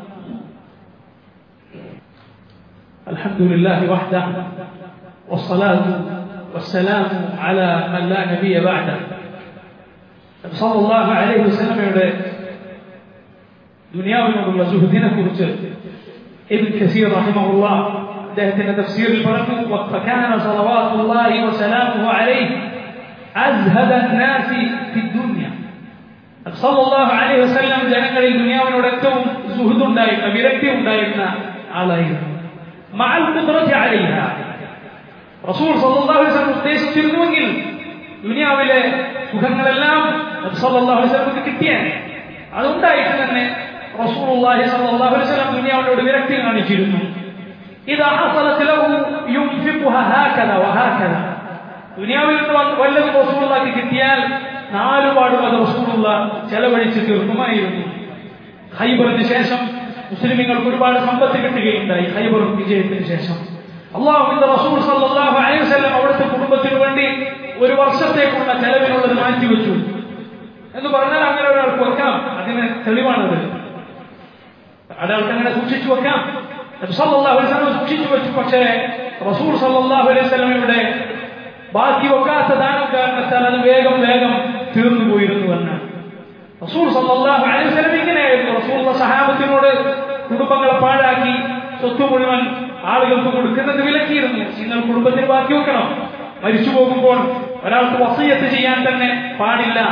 الحمد لله وحده والصلاة والسلام على من لا نبي بعده صلى الله عليه وسلم ദുനിയാവിനോടുള്ള സുഹൃത്തിനെ കുറിച്ച് ابن كثير رحمه الله അദ്ദേഹത്തിന്റെ തഫ്സീർ പറഞ്ഞു وكان صلوات الله وسلامه عليه أزهد الناس في الدنيا സല്ലല്ലാഹു അലൈഹി വസല്ലം ജനങ്ങളിൽ ദുനിയാവിനോട് ഏറ്റവും സുഹൃദ് ഉണ്ടായിരുന്ന വിരക്തി ഉണ്ടായിരുന്ന ആളായിരുന്നു മഅൽ ഖുദ്റത്തി അലൈഹ റസൂൽ സല്ലല്ലാഹു അലൈഹി വസല്ലം ഉദ്ദേശിച്ചിരുന്നുവെങ്കിൽ ദുനിയാവിലെ സുഖങ്ങളെല്ലാം സല്ലല്ലാഹു അലൈഹി വസല്ലം കിട്ടിയാൽ അതുണ്ടായിട്ട് തന്നെ റസൂലുള്ളാഹി സല്ലല്ലാഹു അലൈഹി വസല്ലം ദുനിയാവിനോട് വിരക്തി കാണിച്ചിരുന്നു ഇതാ ഹസലത് ലഹു യുൻഫിഖുഹ ഹാകദ വഹാകദ ദുനിയാവിൽ നിന്ന് വല്ലതും റസൂലുള്ളാഹിക്ക് കിട്ടിയാൽ നാലുപാടും അത് റസൂലുള്ള ചെലവഴിച്ച് തീർക്കുമായിരുന്നു ഹൈബറിന് ശേഷം മുസ്ലിമുകൾക്ക് ഒരുപാട് സമ്പത്ത് കിട്ടുകയുണ്ടായി ഹൈബർ വിജയത്തിന് ശേഷം അള്ളാഹുവിന്റെ റസൂൽ സല്ലല്ലാഹു അലൈഹി വസല്ലം അവിടുത്തെ കുടുംബത്തിന് വേണ്ടി ഒരു വർഷത്തേക്കുള്ള ചെലവിനുള്ളത് മാറ്റിവെച്ചു എന്ന് പറഞ്ഞാൽ അങ്ങനെ ഒരാൾക്ക് വെക്കാം അതിന് തെളിവാണത് ഒരാൾക്ക് അങ്ങനെ സൂക്ഷിച്ചു വെക്കാം സല്ലല്ലാഹു അലൈഹി വസല്ലം സൂക്ഷിച്ചു വെച്ചു പക്ഷേ റസൂൽ സല്ലല്ലാഹു അലൈഹി വസല്ലം ഇവിടെ ബാക്കി വെക്കാത്ത ദാനം കാരണത്താൽ അത് വേഗം വേഗം തീർന്നു പോയിരുന്നു എന്നാണ് റസൂൽ സല്ലല്ലാഹു അലൈഹി വസല്ലം ഇങ്ങനെയായിരുന്നു റസൂൽ സഹാബത്തിനോട് കുടുംബങ്ങളെ പാഴാക്കി സ്വത്ത് മുഴുവൻ ആളുകൾക്ക് കൊടുക്കുന്നത് വിലക്കിയിരുന്നു നിങ്ങൾ കുടുംബത്തിന് ബാക്കി വെക്കണം മരിച്ചു പോകുമ്പോൾ ഒരാൾക്ക് വസീയത്ത് ചെയ്യാൻ തന്നെ പാടില്ല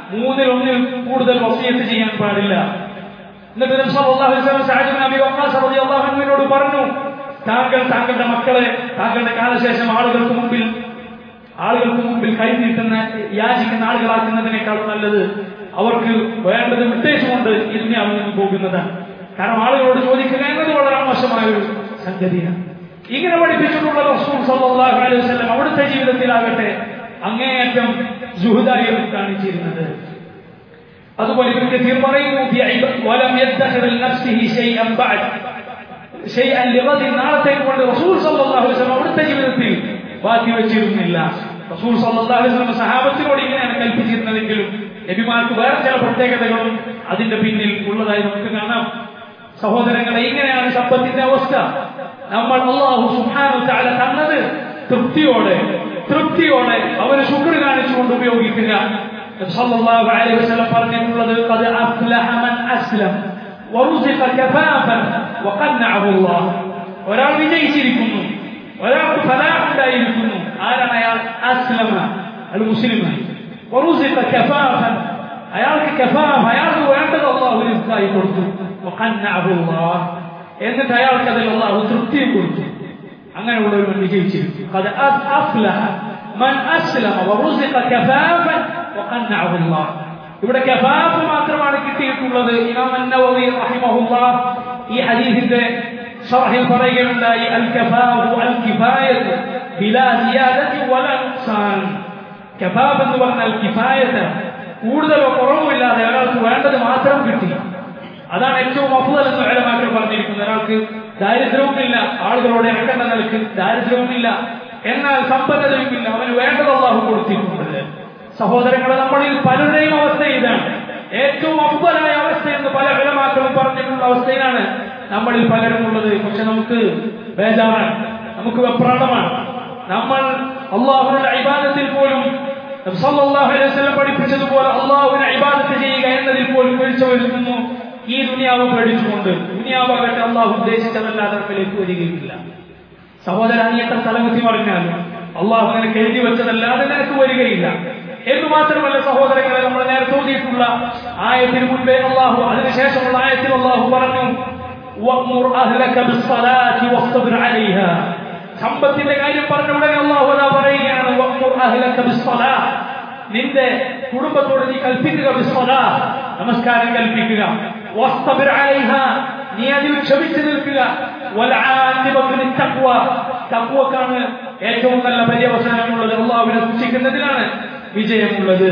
മൂന്നിൽ ഒന്നിൽ കൂടുതൽ വസിയത്ത് ചെയ്യാൻ പാടില്ല എന്നിട്ട് നബി സല്ലല്ലാഹു അലൈഹി വസല്ലം സഅദ് ഇബ്നു അബി വഖാസ് റളിയല്ലാഹു അൻഹുവിനോട് പറഞ്ഞു താങ്കൾ താങ്കളുടെ മക്കളെ താങ്കളുടെ കാലശേഷം ആളുകൾക്ക് മുമ്പിൽ ആളുകൾക്ക് മുമ്പിൽ കൈ നീട്ടുന്ന യാചിക്കുന്ന ആളുകളാക്കുന്നതിനേക്കാളും നല്ലത് അവർക്ക് വേണ്ടത് വിട്ടേച്ചുകൊണ്ട് ഈ ദുനിയാവിൽ നിന്ന് പോകുന്നതാണ് കാരണം ആളുകളോട് ചോദിക്കുക എന്നത് വളരെ മോശമായ ഒരു സംഗതിയാണ് ഇങ്ങനെ പഠിപ്പിച്ചിട്ടുള്ള റസൂൽ സല്ലല്ലാഹു അലൈഹി വസല്ലം അവിടുത്തെ ജീവിതത്തിലാകട്ടെ അങ്ങേയറ്റം ജുഹദായിരുന്നു കാണിച്ചിരുന്നത് അതുപോലെ ഇബ്നു കസീർ പറയുന്നു ഫി ഇബ- വലം യദ്ഖിർ ലനഫ്സിഹി ശൈഅൻ ബഅദ് ശൈഅൻ ലിഗദി നാളത്തേക്ക് കൊണ്ട് റസൂൽ സല്ലല്ലാഹു അലൈഹി വസല്ലം അവിടുത്തെ ജീവിതത്തിൽ ബാക്കി വെച്ചിരുന്നില്ല റസൂൽ സല്ലല്ലാഹു അലൈഹി വസല്ലം സഹാബത്തിനോട് ഇങ്ങനെയാണ് കൽപ്പിച്ചിരുന്നതെങ്കിലും നബിമാർക്ക് വേറെ ചില പ്രത്യേകതകളും അതിന്റെ പിന്നിൽ ഉള്ളതായി നമുക്ക് കാണാം സഹോദരങ്ങളെ ഇങ്ങനെയാണ് സമ്പത്തിന്റെ അവസ്ഥ നമ്മൾ അള്ളാഹു സുബ്ഹാനഹു വ തആല തന്നത് തൃപ്തിയോടെ തൃപ്തിയോടെ അവന് ശുക്ർ കാണിച്ചുകൊണ്ട് ഉപയോഗിക്കുക നബി സല്ലല്ലാഹു അലൈഹി വസല്ലം പറഞ്ഞിട്ടുള്ളത് ഖദ് അഫ്ലഹ മൻ അസ്ലം വറുസിഖ കഫാഫൻ വഖന്നഅഹു അല്ലാഹ് ഒരാൾ വിജയിച്ചിരിക്കുന്നു ഒരാൾക്ക് ഫലാഹ് ഉണ്ടായിരിക്കുന്നു ആരാണ് അയാൾ അസ്ലമ അൽ മുസ്ലിമായി വറുസിഖ കഫാഫൻ അയാൾക്ക് കഫാഫ് അയാൾക്ക് വേണ്ടത് അള്ളാഹു റിസ്ക്കായി കൊടുത്തു വഖന്നഅഹു അല്ലാഹ് എന്നിട്ട് അയാൾക്ക് അതിൽ അള്ളാഹു തൃപ്തിയും കൊടുത്തു അങ്ങനെയുള്ള ഒരു വിജയിച്ചിരിക്കും ഖദ് അഫ്- അഫ്ലഹ മൻ അസ്ലമ വറുസിഖ കഫാഫൻ വഖന്നഅഹു അല്ലാഹ് ഇവിടെ കഫാഫ് മാത്രമാണ് കിട്ടിയിട്ടുള്ളത് ഇമാം അന്നവവി റഹിമഹുല്ലാഹ് ഈ ഹദീസിന്റെ ഷർഹിൽ പറയുകയുണ്ടായി അൽ കഫാഫു അൽ കിഫായത്ത് ബിലാ സിയാദത്തി വലാ നുഖ്സാൻ കബാബ് എന്ന് പറഞ്ഞാൽ കിഫായത്ത് കൂടുതലോ കുറവോ ഇല്ലാതെ ഒരാൾക്ക് വേണ്ടത് മാത്രം കിട്ടി അതാണ് ഏറ്റവും അഫുതൽ എന്ന് വേലമാക്കൾ പറഞ്ഞിരിക്കുന്നത് ഒരാൾക്ക് ദാരിദ്ര്യവുമില്ല ആളുകളോട് ഇറക്കേണ്ട നിലക്ക് ദാരിദ്ര്യവുമില്ല എന്നാൽ സമ്പന്നതയുമില്ല അവന് വേണ്ടത് അള്ളാഹു കൊടുത്തിട്ടുണ്ട് സഹോദരങ്ങളെ നമ്മളിൽ പലരുടെയും അവസ്ഥ ഇതാണ് ഏറ്റവും അഫുതലായ അവസ്ഥ എന്ന് പല വിലമാക്കളും പറഞ്ഞിട്ടുള്ള അവസ്ഥയിലാണ് നമ്മളിൽ പലരും ഉള്ളത് പക്ഷെ നമുക്ക് ബേജാറാണ് നമുക്ക് വെപ്രാളമാണ് നമ്മൾ അള്ളാഹുവിന്റെ ഇബാദത്തിൽ പോലും നബി സല്ലല്ലാഹു അലൈഹി വസല്ലം പഠിപ്പിച്ചതുപോലെ അള്ളാഹുവിനെ ഇബാദത്ത് ചെയ്യുക എന്നതിൽ പോലും വീഴ്ച വരുത്തുന്നു ഈ ദുനിയാവ് പേടിച്ചുകൊണ്ട് ദുനിയാവാകട്ടെ അള്ളാഹു ഉദ്ദേശിച്ചതല്ലാതെ നമ്മിലേക്ക് വരികയില്ല സഹോദരൻ നീ എത്ര തലകുത്തി പറഞ്ഞാലും അള്ളാഹു നിനക്ക് എഴുതി വെച്ചതല്ലാതെ നിനക്ക് വരികയില്ല എന്ന് മാത്രമല്ല സഹോദരങ്ങളെ നമ്മൾ നേരത്തെ ഓതിയിട്ടുള്ള ആയത്തിന് മുൻപേ അള്ളാഹു അതിനുശേഷമുള്ള ആയത്തിൽ അള്ളാഹു പറഞ്ഞു وَأْمُرْ أَهْلَكَ بِالصَّلَاةِ وَاصْطَبِرْ عَلَيْهَا സമ്പത്തിന്റെ കാര്യം പറഞ്ഞ ഉടനെ അള്ളാഹു അതാ പറയുകയാണ് വഖ്മുർ അഹ്ലക ബിസ്സലാ നിന്റെ കുടുംബത്തോട് നീ കൽപ്പിക്കുക ബിസ്സലാ നമസ്കാരം കൽപ്പിക്കുക വസ്തബിർ അലൈഹ നീ അതിൽ ക്ഷമിച്ചു നിൽക്കുക വൽആഖിബത്തു ലിത്തഖ്വ തഖ്വക്കാണ് ഏറ്റവും നല്ല പര്യവസാനമുള്ളത് അള്ളാഹുവിനെ സൂക്ഷിക്കുന്നതിലാണ് വിജയമുള്ളത്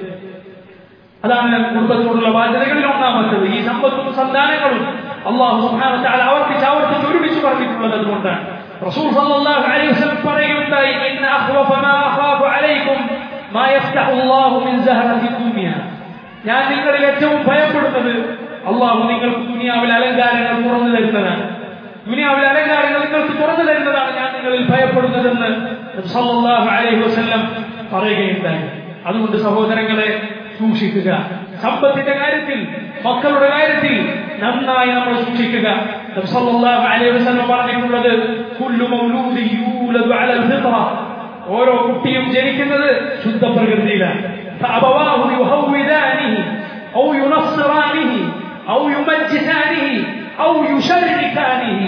അതാണ് കുടുംബത്തോടുള്ള ബാധ്യതകളിൽ ഒന്നാമത്തത് ഈ സമ്പത്തും സന്താനങ്ങളും അള്ളാഹു സുബ്ഹാനഹു വ തആല ആവർത്തിച്ച് ആവർത്തിച്ച് ഒരുമിച്ച് പറഞ്ഞിട്ടുള്ളത് അതുകൊണ്ടാണ് റസൂൽ സല്ലല്ലാഹു അലൈഹി വസല്ലം പറയുകയുണ്ടായി ഇന്ന അഖ്വഫ മാ അഖാഫു അലൈക്കും മാ യഫ്തഹു അല്ലാഹു മിൻ സഹറത്തി ദുനിയ ഞാൻ നിങ്ങളിൽ ഏറ്റവും ഭയപ്പെടുന്നത് അള്ളാഹു നിങ്ങൾക്ക് ദുനിയാവിൽ അലങ്കാരങ്ങൾ തുറന്നു തരുന്നതാണ് ദുനിയാവിൽ അലങ്കാരങ്ങൾ നിങ്ങൾക്ക് തുറന്നു തരുന്നതാണ് ഞാൻ നിങ്ങളിൽ ഭയപ്പെടുന്നതെന്ന് നബി സല്ലല്ലാഹു അലൈഹി വസല്ലം പറയുകയുണ്ടായി അതുകൊണ്ട് സഹോദരങ്ങളെ സൂക്ഷിക്കുക സമ്പത്തിന്റെ കാര്യത്തിൽ മക്കളുടെ കാര്യത്തിൽ നന്നായി നമ്മൾ സൂക്ഷിക്കുക നബി സല്ലല്ലാഹു അലൈഹി വസല്ലം പറഞ്ഞിട്ടുള്ളത് കുല്ലു മൗലൂദി യൂലദു അലൽ ഫിത്ര ഓരോ കുട്ടിയും ജനിക്കുന്നത് ശുദ്ധ പ്രകൃതിയിലാണ് فأبواه يهودانه أو ينصرانه أو يمجسانه أو يشركانه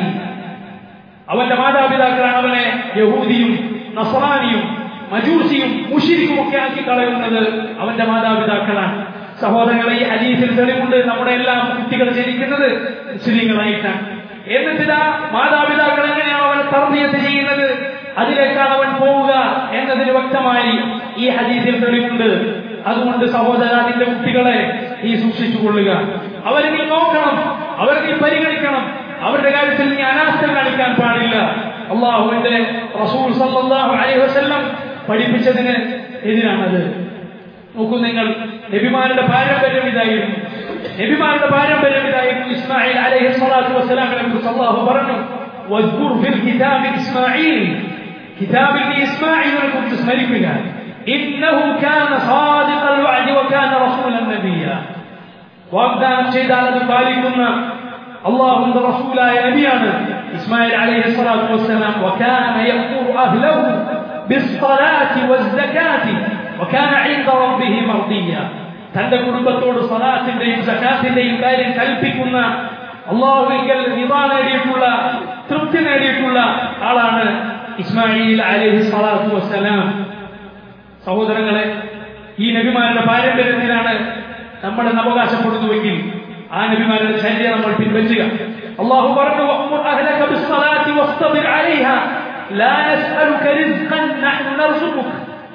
അവന്റെ മാതാപിതാക്കളാണ് അവനെ യഹൂദിയും നസറാനിയും മജൂസിയും മുഷിരിക്കും ഒക്കെ ആക്കി കളയുന്നത് അവന്റെ മാതാപിതാക്കളാണ് സഹോദരങ്ങളെ ഈ ഹദീസിൽ തെളിവുണ്ട് നമ്മുടെ എല്ലാം കുട്ടികൾ ജനിക്കുന്നത് മുസ്ലിങ്ങളായിട്ടാണ് എന്നിട്ടിതാ മാതാപിതാക്കൾ എങ്ങനെയാണ് അവനെ തർബീയത്ത് ചെയ്യുന്നത് അതിലേക്കാണ് അവൻ പോവുക എന്നതിന് വ്യക്തമായി ഈ ഹദീസിൽ തെളിവുണ്ട് അതുകൊണ്ട് സഹോദര നിന്റെ കുട്ടികളെ നീ സൂക്ഷിച്ചുകൊള്ളുക അവരെ നീ നോക്കണം അവരെ നീ പരിഗണിക്കണം അവരുടെ കാര്യത്തിൽ നീ അനാസ്ഥ കാണിക്കാൻ പാടില്ല അള്ളാഹുവിന്റെ റസൂൽ സല്ലല്ലാഹു അലൈഹി വസല്ലം പഠിപ്പിച്ചതിന് എതിരാണത് നോക്കൂ നിങ്ങൾ നബിമാരുടെ പാരമ്പര്യം ഇതായിരുന്നു നബിമാരുടെ പാരമ്പര്യം ഇതായിരുന്നു ഇസ്മായിൽ അലൈഹി സ്വലാത്തു വസ്സലാമിനെ കുറിച്ച് അള്ളാഹു പറഞ്ഞു واذكر في الكتاب إسماعيل كتاب إسماعيل كنت اسمركك إنه كان صادق الوعد وكان رسولا نبيا വാഗ്ദാനം ചെയ്താൽ അത് പാലിക്കുന്ന അള്ളാഹുന്റെ റസൂലായ നബിയാണ് ഇസ്മായിൽ അലൈഹി സ്വലാത്തു വസ്സലാം وكان يأمر أهله بالصلاة والزكاة وكان عند ربه مرضيا തന്റെ കുടുംബത്തോട് സലാത്തിന്റെയും സക്കാത്തിന്റെയും കാര്യം കൽപ്പിക്കുന്ന അള്ളാഹുവിൽ നിവാ നേടിയിട്ടുള്ള തൃപ്തി നേടിയിട്ടുള്ള ആളാണ് ഇസ്മായിൽ അലഹി സ്വലാത്തു വസ്സലാം സഹോദരങ്ങളെ ഈ നബിമാരുടെ പാരമ്പര്യത്തിലാണ് നമ്മൾ അവകാശപ്പെടുന്നുവെങ്കിൽ ആ നബിമാരുടെ ചര്യ നമ്മൾ പിൻവലിക്കുക അള്ളാഹു പറഞ്ഞു "വഅ്മുർ അഹ്ലക ബിസ്സലാത്തി വസ്തബിർ അലൈഹാ ലാ നസ്അലുക റിസ്ഖൻ നഹ്നു നർസുഖുക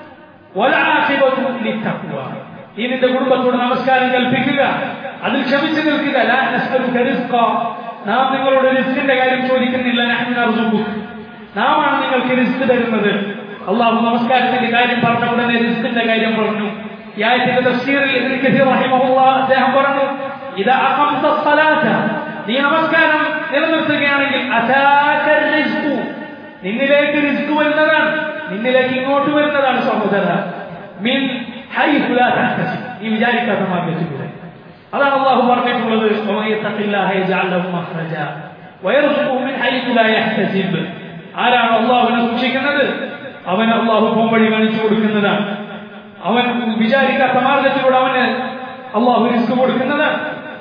വൽആഖിബതു ലിത്തഖ്വ ഈ നിന്റെ കുടുംബത്തോട് നമസ്കാരം കൽപ്പിക്കുക അതിൽ ക്ഷമിച്ചു നിൽക്കുക ലാ നസ്അലുക റിസ്ഖ നാം നിങ്ങളോട് റിസ്കിന്റെ കാര്യം ചോദിക്കുന്നില്ല നഹ്നു നർസുഖുക നാമാണ് നിങ്ങൾക്ക് റിസ്ക് തരുന്നത് അള്ളാഹു നമസ്കാരത്തിന്റെ കാര്യം പറഞ്ഞ ഉടനെ റിസ്കിന്റെ കാര്യം പറഞ്ഞു ഈ ആയത്തിന്റെ തഫ്സീറിൽ ഇബ്നു കസീർ റഹിമഹുല്ലാഹ് അദ്ദേഹം പറഞ്ഞു ഇദാ അഖംത الصلاة നീ നമസ്കാരം നിലനിർത്തുകയാണെങ്കിൽ അതാക റിസ്കു നിന്നിലേക്ക് റിസ്ക് വരുന്നതാണ് നിന്നിലേക്ക് ഇങ്ങോട്ട് വരുന്നതാണ് സഹോദര മിൻ ഹൈസു ലാ തഹ്തസിബ് നീ വിചാരിക്കാത്ത മാർഗത്തിലൂടെ അതാണ് അള്ളാഹു പറഞ്ഞിട്ടുള്ളത് ومن يتق الله يجعل له مخرجا ويرزقه من حيث لا يحتسب ആരാണ് അള്ളാഹുവിനെ സൂക്ഷിക്കുന്നത് അവന് അള്ളാഹു പോംവഴി കാണിച്ചു കൊടുക്കുന്നതാണ് അവൻ വിചാരിക്കാത്ത മാർഗത്തിലൂടെ അവന് അള്ളാഹു റിസ്ക് കൊടുക്കുന്നതാണ്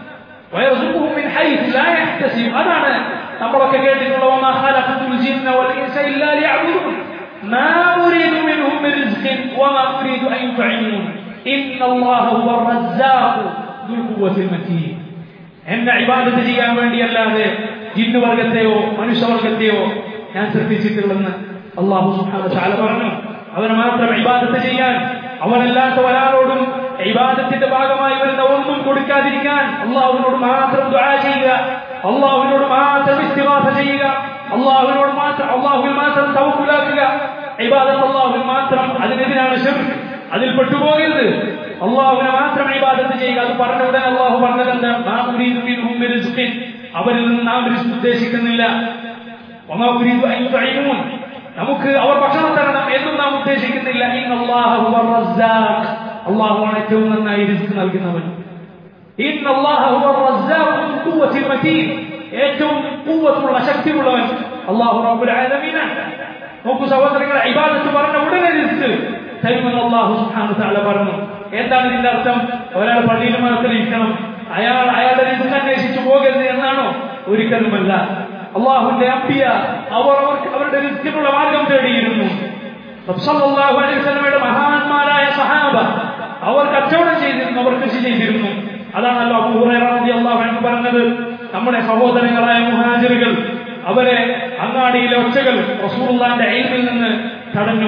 ويرزقه من حيث لا يحتسب അതാണ് നമ്മളൊക്കെ കേട്ടിട്ടുള്ള وما خلقت الجن والانس الا ليعبدون ما اريد منهم من رزق وما اريد ان يطعمون ان الله هو الرزاق ذو القوه المتين എന്നെ ഇബാദത്ത് ചെയ്യാൻ വേണ്ടിയല്ലാതെ ജിന്നുവർഗത്തെയോ മനുഷ്യവർഗത്തെയോ ഞാൻ ശ്രദ്ധിച്ചിട്ടുള്ളെന്ന് അള്ളാഹു സുബ്ഹാനഹു വ തആല പറഞ്ഞു അവന് മാത്രം ഇബാദത്ത് ചെയ്യാൻ അവനല്ലാത്ത ഒരാളോടും ഇബാദത്തിന്റെ ഭാഗമായി വരുന്ന ഒന്നും കൊടുക്കാതിരിക്കാൻ അള്ളാഹുവിനോട് മാത്രം ദുആ ചെയ്യുക അള്ളാഹുവിനോട് മാത്രം ഇസ്തിഗാസ ചെയ്യുക അള്ളാഹുവിനോട് മാത്രം അള്ളാഹുവിൽ മാത്രം തവക്കുലാക്കുക ഇബാദത്ത് അള്ളാഹുവിൽ മാത്രം അതിനെതിരാണ് ഷിർക്ക് അതിൽ പെട്ടുപോകരുത് അള്ളാഹുവിനെ മാത്രം ഇബാദത്ത് ചെയ്യുക അത് പറഞ്ഞ ഉടനെ അള്ളാഹു പറഞ്ഞത് എന്താ നാം ഉരീദു മിൻഹും മിൻ റിസ്ഖിൻ അവരിൽ നിന്ന് നാം റിസ്ക് ഉദ്ദേശിക്കുന്നില്ല വമാ ഉരീദു അൻ യുത്ഇമൂൻ നമുക്ക് അവർ ഭക്ഷണം തരണം എന്നും നാം ഉദ്ദേശിക്കുന്നില്ല ഇന്നല്ലാഹു ഹുവർ റസ്സാഖ് അള്ളാഹുവാണ് ഏറ്റവും നന്നായി റിസ്ക് നൽകുന്നവൻ ഇന്നല്ലാഹു ഹുവർ റസ്സാഖ് ദുൽ ഖുവ്വത്തിൽ മതീൻ ഏറ്റവും ഖുവ്വത്തുള്ള ശക്തിയുള്ളവൻ അല്ലാഹു റബ്ബുൽ ആലമീനാണ് നോക്കൂ സഹോദരങ്ങളെ ഇബാദത്ത് പറഞ്ഞ ഉടനെ റിസ്ക് തരുമെന്ന് അള്ളാഹു സുബ്ഹാനഹു തആല പറഞ്ഞു എന്താണ് ഇതിന്റെ അർത്ഥം ഒരാൾ പള്ളിയിൽ മാത്രം ഇരിക്കണം അയാൾ അയാളുടെ റിസ്ക് അന്വേഷിച്ചു പോകരുത് എന്നാണോ ഒരിക്കലുമല്ല അള്ളാഹുന്റെ അമ്പിയ അവർ അവർക്ക് അവരുടെ റിസ്കിനുള്ള മാർഗം തേടിയിരുന്നു സല്ലല്ലാഹു അലൈഹി വസല്ലമയുടെ മഹാന്മാരായ സഹാബ അവർ കച്ചവടം ചെയ്തിരുന്നു അവർ കൃഷി ചെയ്തിരുന്നു അതാണല്ലോ അബൂ ഹുറൈറ റളിയല്ലാഹു അൻഹു പറഞ്ഞത് നമ്മുടെ സഹോദരങ്ങളായ മുഹാജിറുകൾ അവരെ അങ്ങാടിയിലെ ഒച്ചകൾ റസൂലുള്ളാഹിന്റെ ഇൽമിൽ നിന്ന് തടഞ്ഞു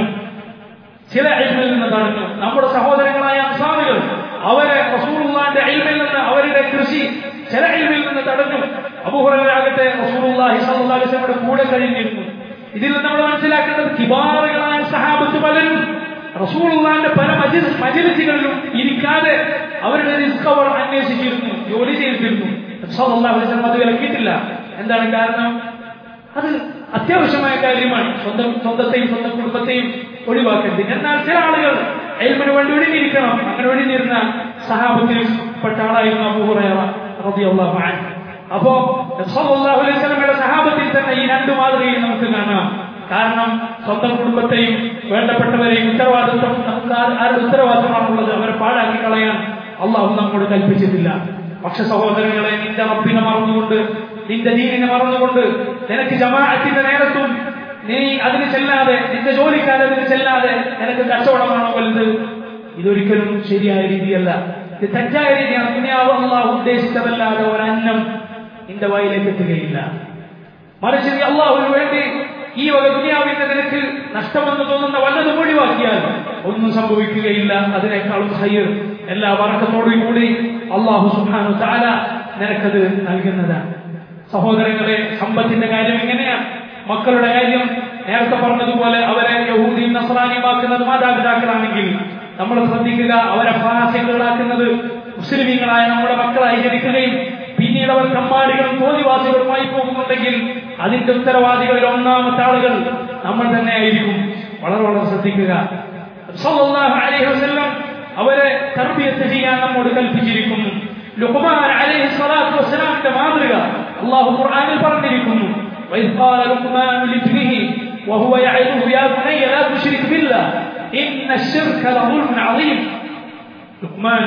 ചില ഇൽമിൽ നിന്ന് തടഞ്ഞു നമ്മുടെ സഹോദരങ്ങളായ അൻസാറുകൾ അവരെ റസൂലുള്ളാഹിന്റെ ഇൽമിൽ നിന്ന് അവരുടെ കൃഷി ചില ഇൽമിൽ നിന്ന് തടഞ്ഞു അബൂഹുറാകട്ടെ റസൂലുള്ളാഹി സ്വല്ലല്ലാഹു അലൈഹി വസല്ലമയുടെ കൂടെ കഴിഞ്ഞിരുന്നു ഇതിൽ നമ്മൾ മനസ്സിലാക്കേണ്ടത് കിബാറുകളായ സഹാബത്ത് പലരും റസൂലുള്ളാഹിന്റെ പല മജിൽ മജിലിസുകളിലും ഇരിക്കാതെ അവരുടെ റിസ്ക് അവർ അന്വേഷിച്ചിരുന്നു ജോലി ചെയ്തിരുന്നു സ്വല്ലല്ലാഹു അലൈഹി വസല്ലം അത് വിലക്കിയിട്ടില്ല എന്താണ് കാരണം അത് അത്യാവശ്യമായ കാര്യമാണ് സ്വന്തം സ്വന്തത്തെയും സ്വന്തം കുടുംബത്തെയും ഒഴിവാക്കരുത് എന്നാൽ ചില ആളുകൾ എൽമിന് വേണ്ടി ഒഴിഞ്ഞിരിക്കണം അങ്ങനെ ഒഴിഞ്ഞിരുന്ന സഹാബത്തിൽ പെട്ട ആളായിരുന്നു അബൂഹുറൈറ റളിയല്ലാഹു അൻഹു അപ്പോ സല്ലല്ലാഹു അലൈഹി വസല്ലമയുടെ സഹാബത്തിൽ തന്നെ ഈ രണ്ട് മാതൃകയും നമുക്ക് കാണാം കാരണം സ്വന്തം കുടുംബത്തെയും വേണ്ടപ്പെട്ടവരെയും ഉത്തരവാദിത്വം നമുക്ക് ആരുടെ ഉത്തരവാദിത്തമാണുള്ളത് അവരെ പാഴാക്കി കളയാൻ അള്ളാഹു നമ്മോട് കൽപ്പിച്ചിട്ടില്ല പക്ഷെ സഹോദരങ്ങളെ നിന്റെ റബ്ബിനെ മറന്നുകൊണ്ട് നിന്റെ ദീനിനെ മറന്നുകൊണ്ട് നിനക്ക് ജമാഅത്തിന്റെ നേരത്തും നീ അതിന് ചെല്ലാതെ നിന്റെ ജോലിക്കാരെ അതിന് ചെല്ലാതെ നിനക്ക് കച്ചവടമാണോ വലുത് ഇതൊരിക്കലും ശരിയായ രീതിയല്ല ഇത് തെറ്റായ രീതിയാണ് ദുനിയാവ് അള്ളാഹു ഉദ്ദേശിച്ചതല്ലാതെ ഒരന്നം നിന്റെ വായിലേക്ക് എത്തുകയില്ല മറിച്ച് നീ അള്ളാഹുവിന് വേണ്ടി ഈ വക ദുനിയാവിന്റെ നിനക്ക് നഷ്ടമെന്ന് തോന്നുന്ന വല്ലതും ഒഴിവാക്കിയാൽ ഒന്നും സംഭവിക്കുകയില്ല അതിനേക്കാളും ഹയ്യർ എല്ലാ വർക്കത്തോടും കൂടി അള്ളാഹു സുഹാനു താല നിനക്കത് നൽകുന്നതാണ് സഹോദരങ്ങളെ സമ്പത്തിന്റെ കാര്യം എങ്ങനെയാണ് മക്കളുടെ കാര്യം നേരത്തെ പറഞ്ഞതുപോലെ അവരെ യഹൂദിയും നസ്രാനിയുമാക്കുന്നത് മാതാപിതാക്കളാണെങ്കിൽ നമ്മൾ ശ്രദ്ധിക്കുക അവരെ ഫാസികളാക്കുന്നത് മുസ്ലിമീങ്ങളായ നമ്മുടെ മക്കളായി ജനിക്കുകയും പിന്നീട് അവർ കമ്മാടികളും തോന്നിവാസികളുമായി പോകുന്നുണ്ടെങ്കിൽ അതിന്റെ ഉത്തരവാദികളിൽ ഒന്നാമത്തെ ആളുകൾ നമ്മൾ തന്നെ ആയിരിക്കും വളരെ വളരെ ശ്രദ്ധിക്കുക സല്ലല്ലാഹു അലൈഹി വസല്ലം അവരെ തർബിയത്ത് ചെയ്യാൻ നമ്മോട് കൽപ്പിച്ചിരിക്കുന്നു ലുഖ്മാൻ അലൈഹി സ്വലാത്തു വസ്സലാമിന്റെ മാതൃക അള്ളാഹു ഖുർആനിൽ പറഞ്ഞിരിക്കുന്നു وإذ قال لقمان لابنه وهو يعظه يا بني لا تشرك بالله إن الشرك لظلم عظيم ലുക്മാൻ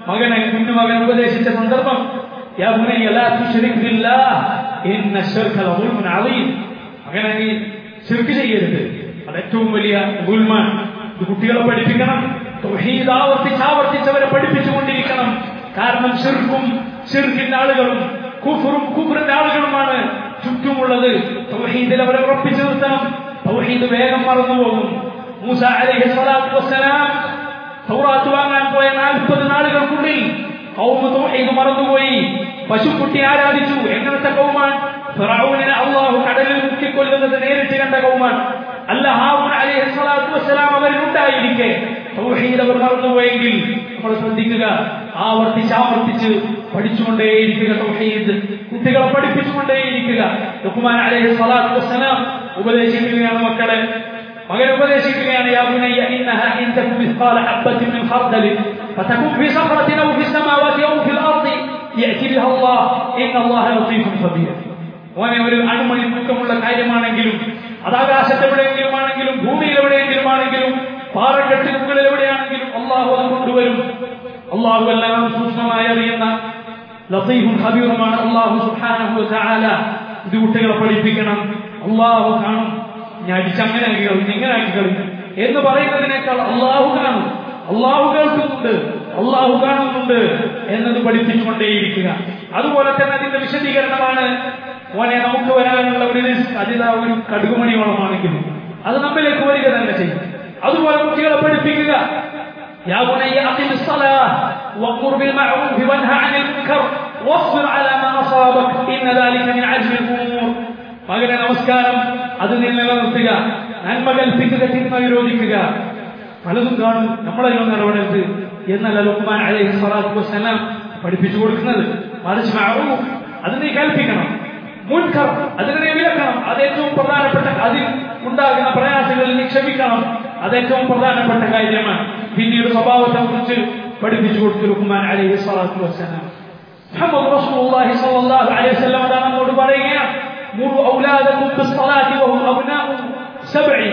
മകനെ കുഞ്ഞുമകൻ ഉപദേശിച്ച സന്ദർഭം യാ ബുനയ്യ ലാ തുശ്രിക് ബില്ലാഹ് ഇന്ന ശിർക ലദുൽമുൻ അദീം മകനെ നീ ശിർക്ക് ചെയ്യരുത് അത് ഏറ്റവും വലിയ ഗുൽമാണ് ഇത് കുട്ടികളെ പഠിപ്പിക്കണം തൗഹീദ് ആവർത്തിച്ച് ആവർത്തിച്ചവരെ പഠിപ്പിച്ചുകൊണ്ടിരിക്കണം കാരണം ശിർക്കും ശിർക്കിന്റെ ആളുകളും കുഫറും കുഫറിന്റെ ആളുകളുമാണ് ചുറ്റുമുള്ളത് തൗഹീദിൽ അവരെ ഉറപ്പിച്ചു നിർത്തണം തൗഹീദ് വേഗം മറന്നു പോകും മൂസ അലൈഹി സ്വലാത്തു വസ്സലാം തൗറാത്ത് വാങ്ങാൻ പോയ നാൽപ്പത് നാളുകൾക്കുള്ളിൽ കൗമ തൗഹീദ് മറന്നുപോയി പശുക്കുട്ടി ആരാധിച്ചു എങ്ങനത്തെ കൗമാണ് ഫിറഔനിനെ അള്ളാഹു കടലിൽ മുക്കിക്കൊല്ലുന്നത് നേരിട്ട് കണ്ട കൗമാണ് അല്ല ഹാവൂൻ അലൈഹി സ്വലാത്തു വസ്സലാം അവരിലുണ്ടായിരിക്കെ തൗഹീദ് അവർ മറന്നുപോയെങ്കിൽ നമ്മൾ ശ്രദ്ധിക്കുക ആവർത്തിച്ച് ആവർത്തിച്ച് പഠിച്ചുകൊണ്ടേയിരിക്കുക തൗഹീദ് കുട്ടികളെ പഠിപ്പിച്ചുകൊണ്ടേയിരിക്കുക ലുക്മാൻ അലൈഹി സ്വലാത്തു വസ്സലാം ഉപദേശിക്കുകയാണ് മക്കളെ മകൻ ഉപദേശിക്കുകയാണ് യാ ബുനയ്യ ഇന്നഹ ഇൻ തകു മിസ്ഖാല ഹബ്ബത്തിൻ മിൻ ഖർദൽ ഫതകുൻ ഫി സഖറത്തിൻ ഔ ഫി السماوات ഔ ഫിൽ അർദി യഅതി ബിഹ അല്ലാഹ് ഇന്ന അല്ലാഹ ലത്തീഫുൻ ഖബീർ ഓനെ ഒരു അണുമണി തൂക്കമുള്ള കാര്യമാണെങ്കിലും അത് ആകാശത്ത് എവിടെയെങ്കിലും ആണെങ്കിലും ഭൂമിയിൽ എവിടെയെങ്കിലും ആണെങ്കിലും പാറക്കെട്ടിന് മുകളിൽ എവിടെയാണെങ്കിലും അള്ളാഹു അത് കൊണ്ടുവരും അള്ളാഹു എല്ലാം സൂക്ഷ്മമായി അറിയുന്ന ലത്തീഫും ഖബീറുമാണ് അള്ളാഹു സുബ്ഹാനഹു വതആല ഇത് കുട്ടികളെ പഠിപ്പിക്കണം അള്ളാഹു കാണും ഞാൻ അടിച്ചങ്ങനെ ആക്കി കളഞ്ഞു ഇങ്ങനെ ആക്കി കളഞ്ഞു എന്ന് പറയുന്നതിനേക്കാൾ അള്ളാഹു കാണും അള്ളാഹു കേൾക്കുന്നുണ്ട് അള്ളാഹു കാണുന്നുണ്ട് എന്നത് പഠിപ്പിച്ചുകൊണ്ടേയിരിക്കുക അതുപോലെ തന്നെ അതിന്റെ വിശദീകരണമാണ് മോനെ നമുക്ക് വരാനുള്ള ഒരു റിസ്ക് അതിതാ ഒരു കടുകുമണിയോളമാണെങ്കിലും അത് നമ്മിലേക്ക് വരിക തന്നെ ചെയ്യും അതുപോലെ കുട്ടികളെ പഠിപ്പിക്കുക يا بني أقم الصلاة وأمر بالمعروف وانهى عن المنكر واصبر على ما أصابك إن ذلك من عزم الأمور മകനെ നമസ്കാരം അത് നിലനിർത്തുക നന്മ കൽപ്പിക്കുക തിന്മ വിരോധിക്കുക പലതും കാണും നമ്മളതിനൊന്നും ഇടപെടരുത് എന്നല്ല ലുക്മാൻ അലൈഹി സ്വലാത്തു വസ്സലാം പഠിപ്പിച്ചു കൊടുക്കുന്നത് മറിച്ച് മഅറൂഫ് അത് നീ കൽപ്പിക്കണം മുൻകർ അതിനെ നീ വിലക്കണം അത് ഏറ്റവും പ്രധാനപ്പെട്ട അതിൽ ഉണ്ടാകുന്ന പ്രയാസങ്ങളിൽ നീ ക്ഷമിക്കണം അത് ഏറ്റവും പ്രധാനപ്പെട്ട കാര്യമാണ് പിന്നീട് സ്വഭാവത്തെ കുറിച്ച് പഠിപ്പിച്ചു കൊടുത്തു ലുക്മാൻ അലൈഹി സ്വലാത്തു വസ്സലാം മുഹമ്മദ് റസൂലുള്ളാഹി സ്വല്ലല്ലാഹു അലൈഹി വസല്ലം അതാണ് നമ്മോട് പറയുകയാണ് മുറു ഔലാദകും ബിസ്സലാത്തി വഹും അബ്നാഉ സബ്ഇ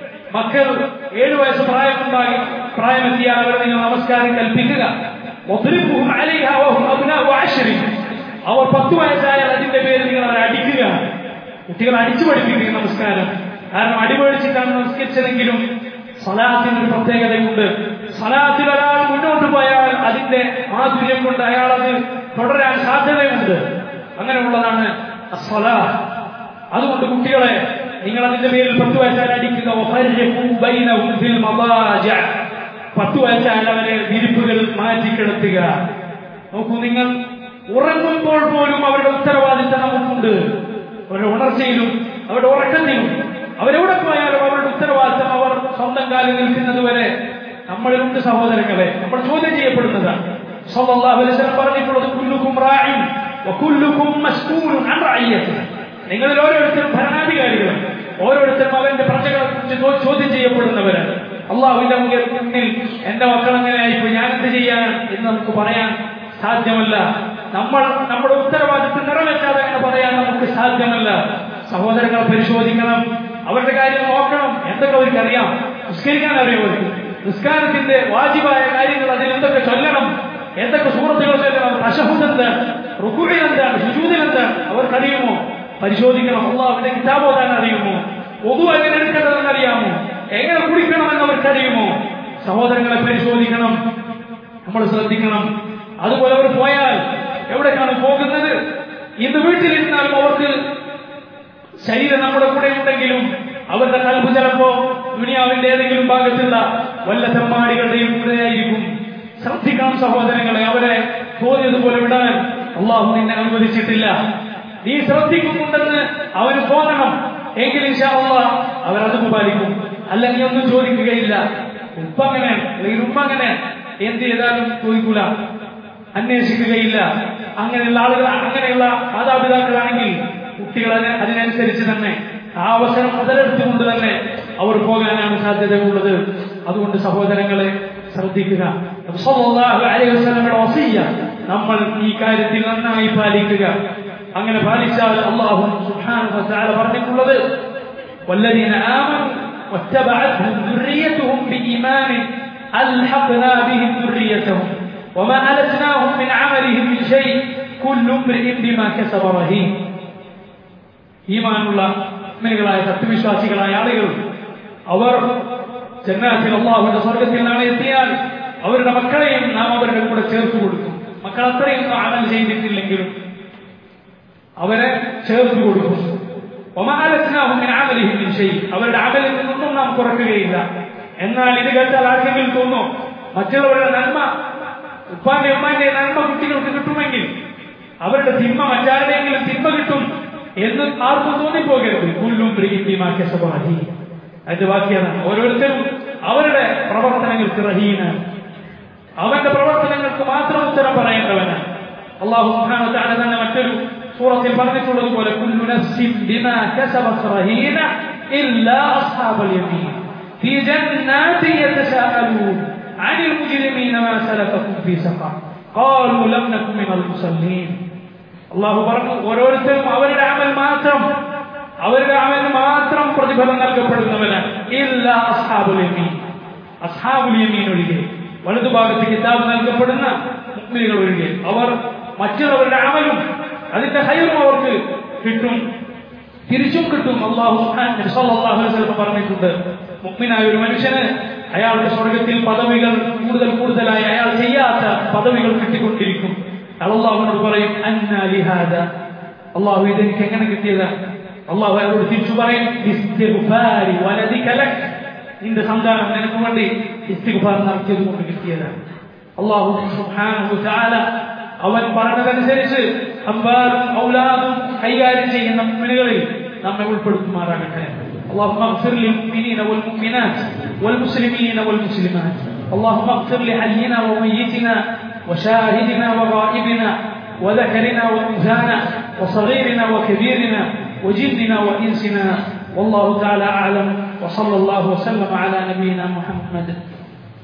മക്കൾ ഏഴ് വയസ്സ് പ്രായമുണ്ടാകി പ്രായമെത്തിയാൽ അവരെ നിങ്ങൾ നമസ്കാരം കൽപ്പിക്കുക വദ്രിബുഹും അലൈഹ വഹും അബ്നാഉ അശ്രി അവർ പത്ത് വയസ്സായാൽ അതിന്റെ പേരിൽ നിങ്ങൾ അവരെ അടിക്കുക കുട്ടികൾ അടിച്ചു പഠിപ്പിക്കുക നമസ്കാരം കാരണം അടിപൊളിച്ചിട്ടാണ് നമസ്കരിച്ചതെങ്കിലും സലാത്തിന് ഒരു പ്രത്യേകതയുണ്ട് സലാത്തിൽ ഒരാൾ മുന്നോട്ട് പോയാൽ അതിന്റെ മാധുര്യം കൊണ്ട് അയാൾ അത് തുടരാൻ സാധ്യതയുണ്ട് അങ്ങനെയുള്ളതാണ് അസ്സലാ അതുകൊണ്ട് കുട്ടികളെ നിങ്ങൾ അതിന്റെ പേരിൽ പത്ത് വയസ്സായാൽ അടിക്കുക വഫർരിഖൂ ബൈനഹും ഫിൽ മദാജ പത്ത് വയസ്സായാൽ അവരെ വിരിപ്പുകൾ മാറ്റിക്കിടത്തുക നോക്കൂ നിങ്ങൾ ഉറങ്ങുമ്പോൾ പോലും അവരുടെ ഉത്തരവാദിത്തം നമുക്കുണ്ട് അവരുടെ ഉണർച്ചയിലും അവരുടെ ഉറക്കത്തിലും അവരെവിടെ പോയാലും അവരുടെ ഉത്തരവാദിത്തം അവർ സ്വന്തം കാലിൽ നിൽക്കുന്നത് വരെ നമ്മളിലുണ്ട് സഹോദരങ്ങളെ നമ്മൾ ചോദ്യം ചെയ്യപ്പെടുന്നതാണ് സല്ലല്ലാഹു അലൈഹി വസല്ലം പറഞ്ഞിട്ടുള്ളത് കുല്ലുക്കും റാഇൻ വകുല്ലുക്കും മസ്ഊലുൻ അൻ റഅയ്യത്തിഹി നിങ്ങളിൽ ഓരോരുത്തരും ഭരണാധികാരികളും ഓരോരുത്തരും അവന്റെ പ്രജകളെ കുറിച്ച് ചോദ്യം ചെയ്യപ്പെടുന്നവരാണ് അള്ളാഹുവിന്റെ മുന്നിൽ എന്റെ മക്കൾ അങ്ങനെ ആയിപ്പോ ഞാൻ എന്ത് ചെയ്യാൻ എന്ന് നമുക്ക് പറയാൻ സാധ്യമല്ല നമ്മൾ നമ്മുടെ ഉത്തരവാദിത്വം നിറവേറ്റാതെ അങ്ങനെ പറയാൻ നമുക്ക് സാധ്യമല്ല സഹോദരങ്ങളെ പരിശോധിക്കണം അവരുടെ കാര്യം നോക്കണം എന്തൊക്കെ അവർക്ക് അറിയാം നിസ്കരിക്കാൻ അറിയാം അവർക്ക് നിസ്കാരത്തിന്റെ വാജിബായ കാര്യങ്ങൾ അതിൽ എന്തൊക്കെ ചൊല്ലണം എന്തൊക്കെ സുഹൃത്തുക്കൾ ചൊല്ലണം അശഹുദ് എന്താണ് റുക്കുഴിൽ എന്താണ് സുജൂതിൽ എന്താണ് അവർക്കറിയുമോ പരിശോധിക്കണം അള്ളാഹുവിന്റെ കിതാബ് ഓതാൻ അറിയുമോ ഒതു എങ്ങനെ എടുക്കേണ്ടതെന്ന് അറിയാമോ എങ്ങനെ കുടിക്കണമെന്ന് അവർക്കറിയുമോ സഹോദരങ്ങളെ പരിശോധിക്കണം നമ്മൾ ശ്രദ്ധിക്കണം അതുപോലെ അവർ പോയാൽ എവിടേക്കാണ് പോകുന്നത് ഇന്ന് വീട്ടിലിരുന്നാലും അവർക്ക് ശരീരം നമ്മുടെ കൂടെ ഉണ്ടെങ്കിലും അവരുടെ കൽബ് ചിലപ്പോ ദുനിയാവിന്റെ ഏതെങ്കിലും ഭാഗത്തുള്ള വല്ല തെമ്മാടികളുടെയും കൂടെയായിരിക്കും ശ്രദ്ധിക്കണം സഹോദരങ്ങളെ അവരെ തോന്നിയതുപോലെ വിടാൻ അള്ളാഹു നിന്നെ അനുവദിച്ചിട്ടില്ല നീ ശ്രദ്ധിക്കുന്നുണ്ടെന്ന് അവന് തോന്നണം എങ്കിൽ അവരത് പാലിക്കും അല്ലെങ്കിൽ ഒന്നും ചോദിക്കുകയില്ല ഉപ്പ അങ്ങനെ അല്ലെങ്കിൽ ഉമ്മ അങ്ങനെ എന്ത് ചെയ്താലും ചോദിക്കൂല അന്വേഷിക്കുകയില്ല അങ്ങനെയുള്ള ആളുകൾ അങ്ങനെയുള്ള മാതാപിതാക്കളാണെങ്കിൽ കുട്ടികൾ അതിനനുസരിച്ച് തന്നെ ആ അവസരം മുതലെടുത്തുകൊണ്ട് തന്നെ അവർ പോകാനാണ് സാധ്യതയുള്ളത് അതുകൊണ്ട് സഹോദരങ്ങളെ ശ്രദ്ധിക്കുക വസീയ നമ്മൾ ഈ കാര്യത്തിൽ നന്നായി പാലിക്കുക അങ്ങനെ പാലിച്ചാൽ അള്ളാഹു സുബ്ഹാനഹു പറഞ്ഞിട്ടുള്ളത് والذين آمنوا واتبعتهم ذريتهم بإيمان ألحقنا بهم ذريتهم وما ألتناهم من عملهم من شيء كل امرئ بما كسب رهين ഈമാനുള്ള മുഅ്മിനുകളായ സത്യവിശ്വാസികളായ ആളുകൾ അവർ ജന്നാത്തിൽ അള്ളാഹുവിന്റെ സ്വർഗത്തിൽ നാളെ എത്തിയാൽ അവരുടെ മക്കളെയും നാം അവരുടെ കൂടെ ചേർത്ത് കൊടുക്കും മക്കൾ അത്രയും അമൽ ചെയ്തിട്ടില്ലെങ്കിലും അവരെ ചേർത്ത് കൊടുക്കും ഒമാലത്തിനാവും ആമലിഹിൻ ചെയ്യും അവരുടെ അമലിൽ നിന്നൊന്നും നാം കുറയ്ക്കുകയില്ല എന്നാൽ ഇത് കേട്ടാൽ ആർക്കെങ്കിലും തോന്നും മറ്റുള്ളവരുടെ നന്മ ഉപ്പാന്റെ ഉമ്മാന്റെ നന്മ കുട്ടികൾക്ക് കിട്ടുമെങ്കിൽ അവരുടെ തിന്മ മറ്റാരുടെയെങ്കിലും തിന്മ കിട്ടും എന്ന് ആർക്കും തോന്നിപ്പോകരുത് പുല്ലും പ്രീതിമാക്കിയ സ്വഭാവി അതിന്റെ ബാക്കിയതാണ് ഓരോരുത്തരും അവരുടെ പ്രവർത്തനങ്ങൾക്ക് റഹീനാണ് അവന്റെ പ്രവർത്തനങ്ങൾക്ക് മാത്രം ഉത്തരം പറയേണ്ടവനാണ് അള്ളാഹു സുബ്ഹാനഹു വതആല തന്നെ മറ്റൊരു സൂറത്തിൽ പറഞ്ഞിട്ടുള്ളത് പോലെ കുല്ലു നഫ്സിൻ ബിമാ കസബത് റഹീന ഇല്ലാ അസ്ഹാബൽ യമീൻ في جنات يتساءلون عن المجرمين ما سلككم في سقر قالوا لم نكن من المصلين അള്ളാഹു പറഞ്ഞു ഓരോരുത്തരും അവരുടെ അമൽ മാത്രം അവരുടെ അമൽ മാത്രം പ്രതിഫലം നൽകപ്പെടുന്നവനാണ് ഇല്ല അസ്ഹാബുൽ യമീൻ അസ്ഹാബുൽ യമീൻ ഒഴികെ വലതുഭാഗത്ത് കിതാബ് നൽകപ്പെടുന്ന മുസ്ലിങ്ങൾ ഒഴികെ അവർ മറ്റുള്ളവരുടെ അമലും അതിന്റെ ഹൈറും അവർക്ക് കിട്ടും തിരിച്ചും കിട്ടും അള്ളാഹു അലൈഹി പറഞ്ഞിട്ടുണ്ട് മുഗ്മിനായ ഒരു മനുഷ്യന് അയാളുടെ സ്വർഗത്തിൽ പദവികൾ കൂടുതൽ കൂടുതലായി അയാൾ ചെയ്യാത്ത പദവികൾ കിട്ടിക്കൊണ്ടിരിക്കും അള്ളാഹുനോട് പറയും അന്നാലിഹാദ അള്ളാഹു ഇതെനിക്ക് എങ്ങനെ കിട്ടിയത് അള്ളാഹു അയാളോട് തിരിച്ചു പറയും ഇസ്തിഗ്ഫാരി വലദിക ലക് നിന്റെ സന്താനം നിനക്ക് വേണ്ടി ഇസ്തിഗ്ഫാർ നടത്തിയത് കൊണ്ട് കിട്ടിയതാണ് അള്ളാഹു സുബ്ഹാനഹു തആല അവൻ പറഞ്ഞതനുസരിച്ച് അമ്പാലും ഔലാദും കൈകാര്യം ചെയ്യുന്ന മുമ്മിനുകളിൽ നമ്മെ ഉൾപ്പെടുത്തുമാറാകട്ടെ اللهم اغفر للمؤمنين والمؤمنات والمسلمين والمسلمات اللهم اغفر لحينا وميتنا وشاهدنا وغائبنا وذكرنا وانثانا وصغيرنا وكبيرنا وجدنا وانسنا والله تعالى اعلم وصلى الله وسلم على نبينا محمد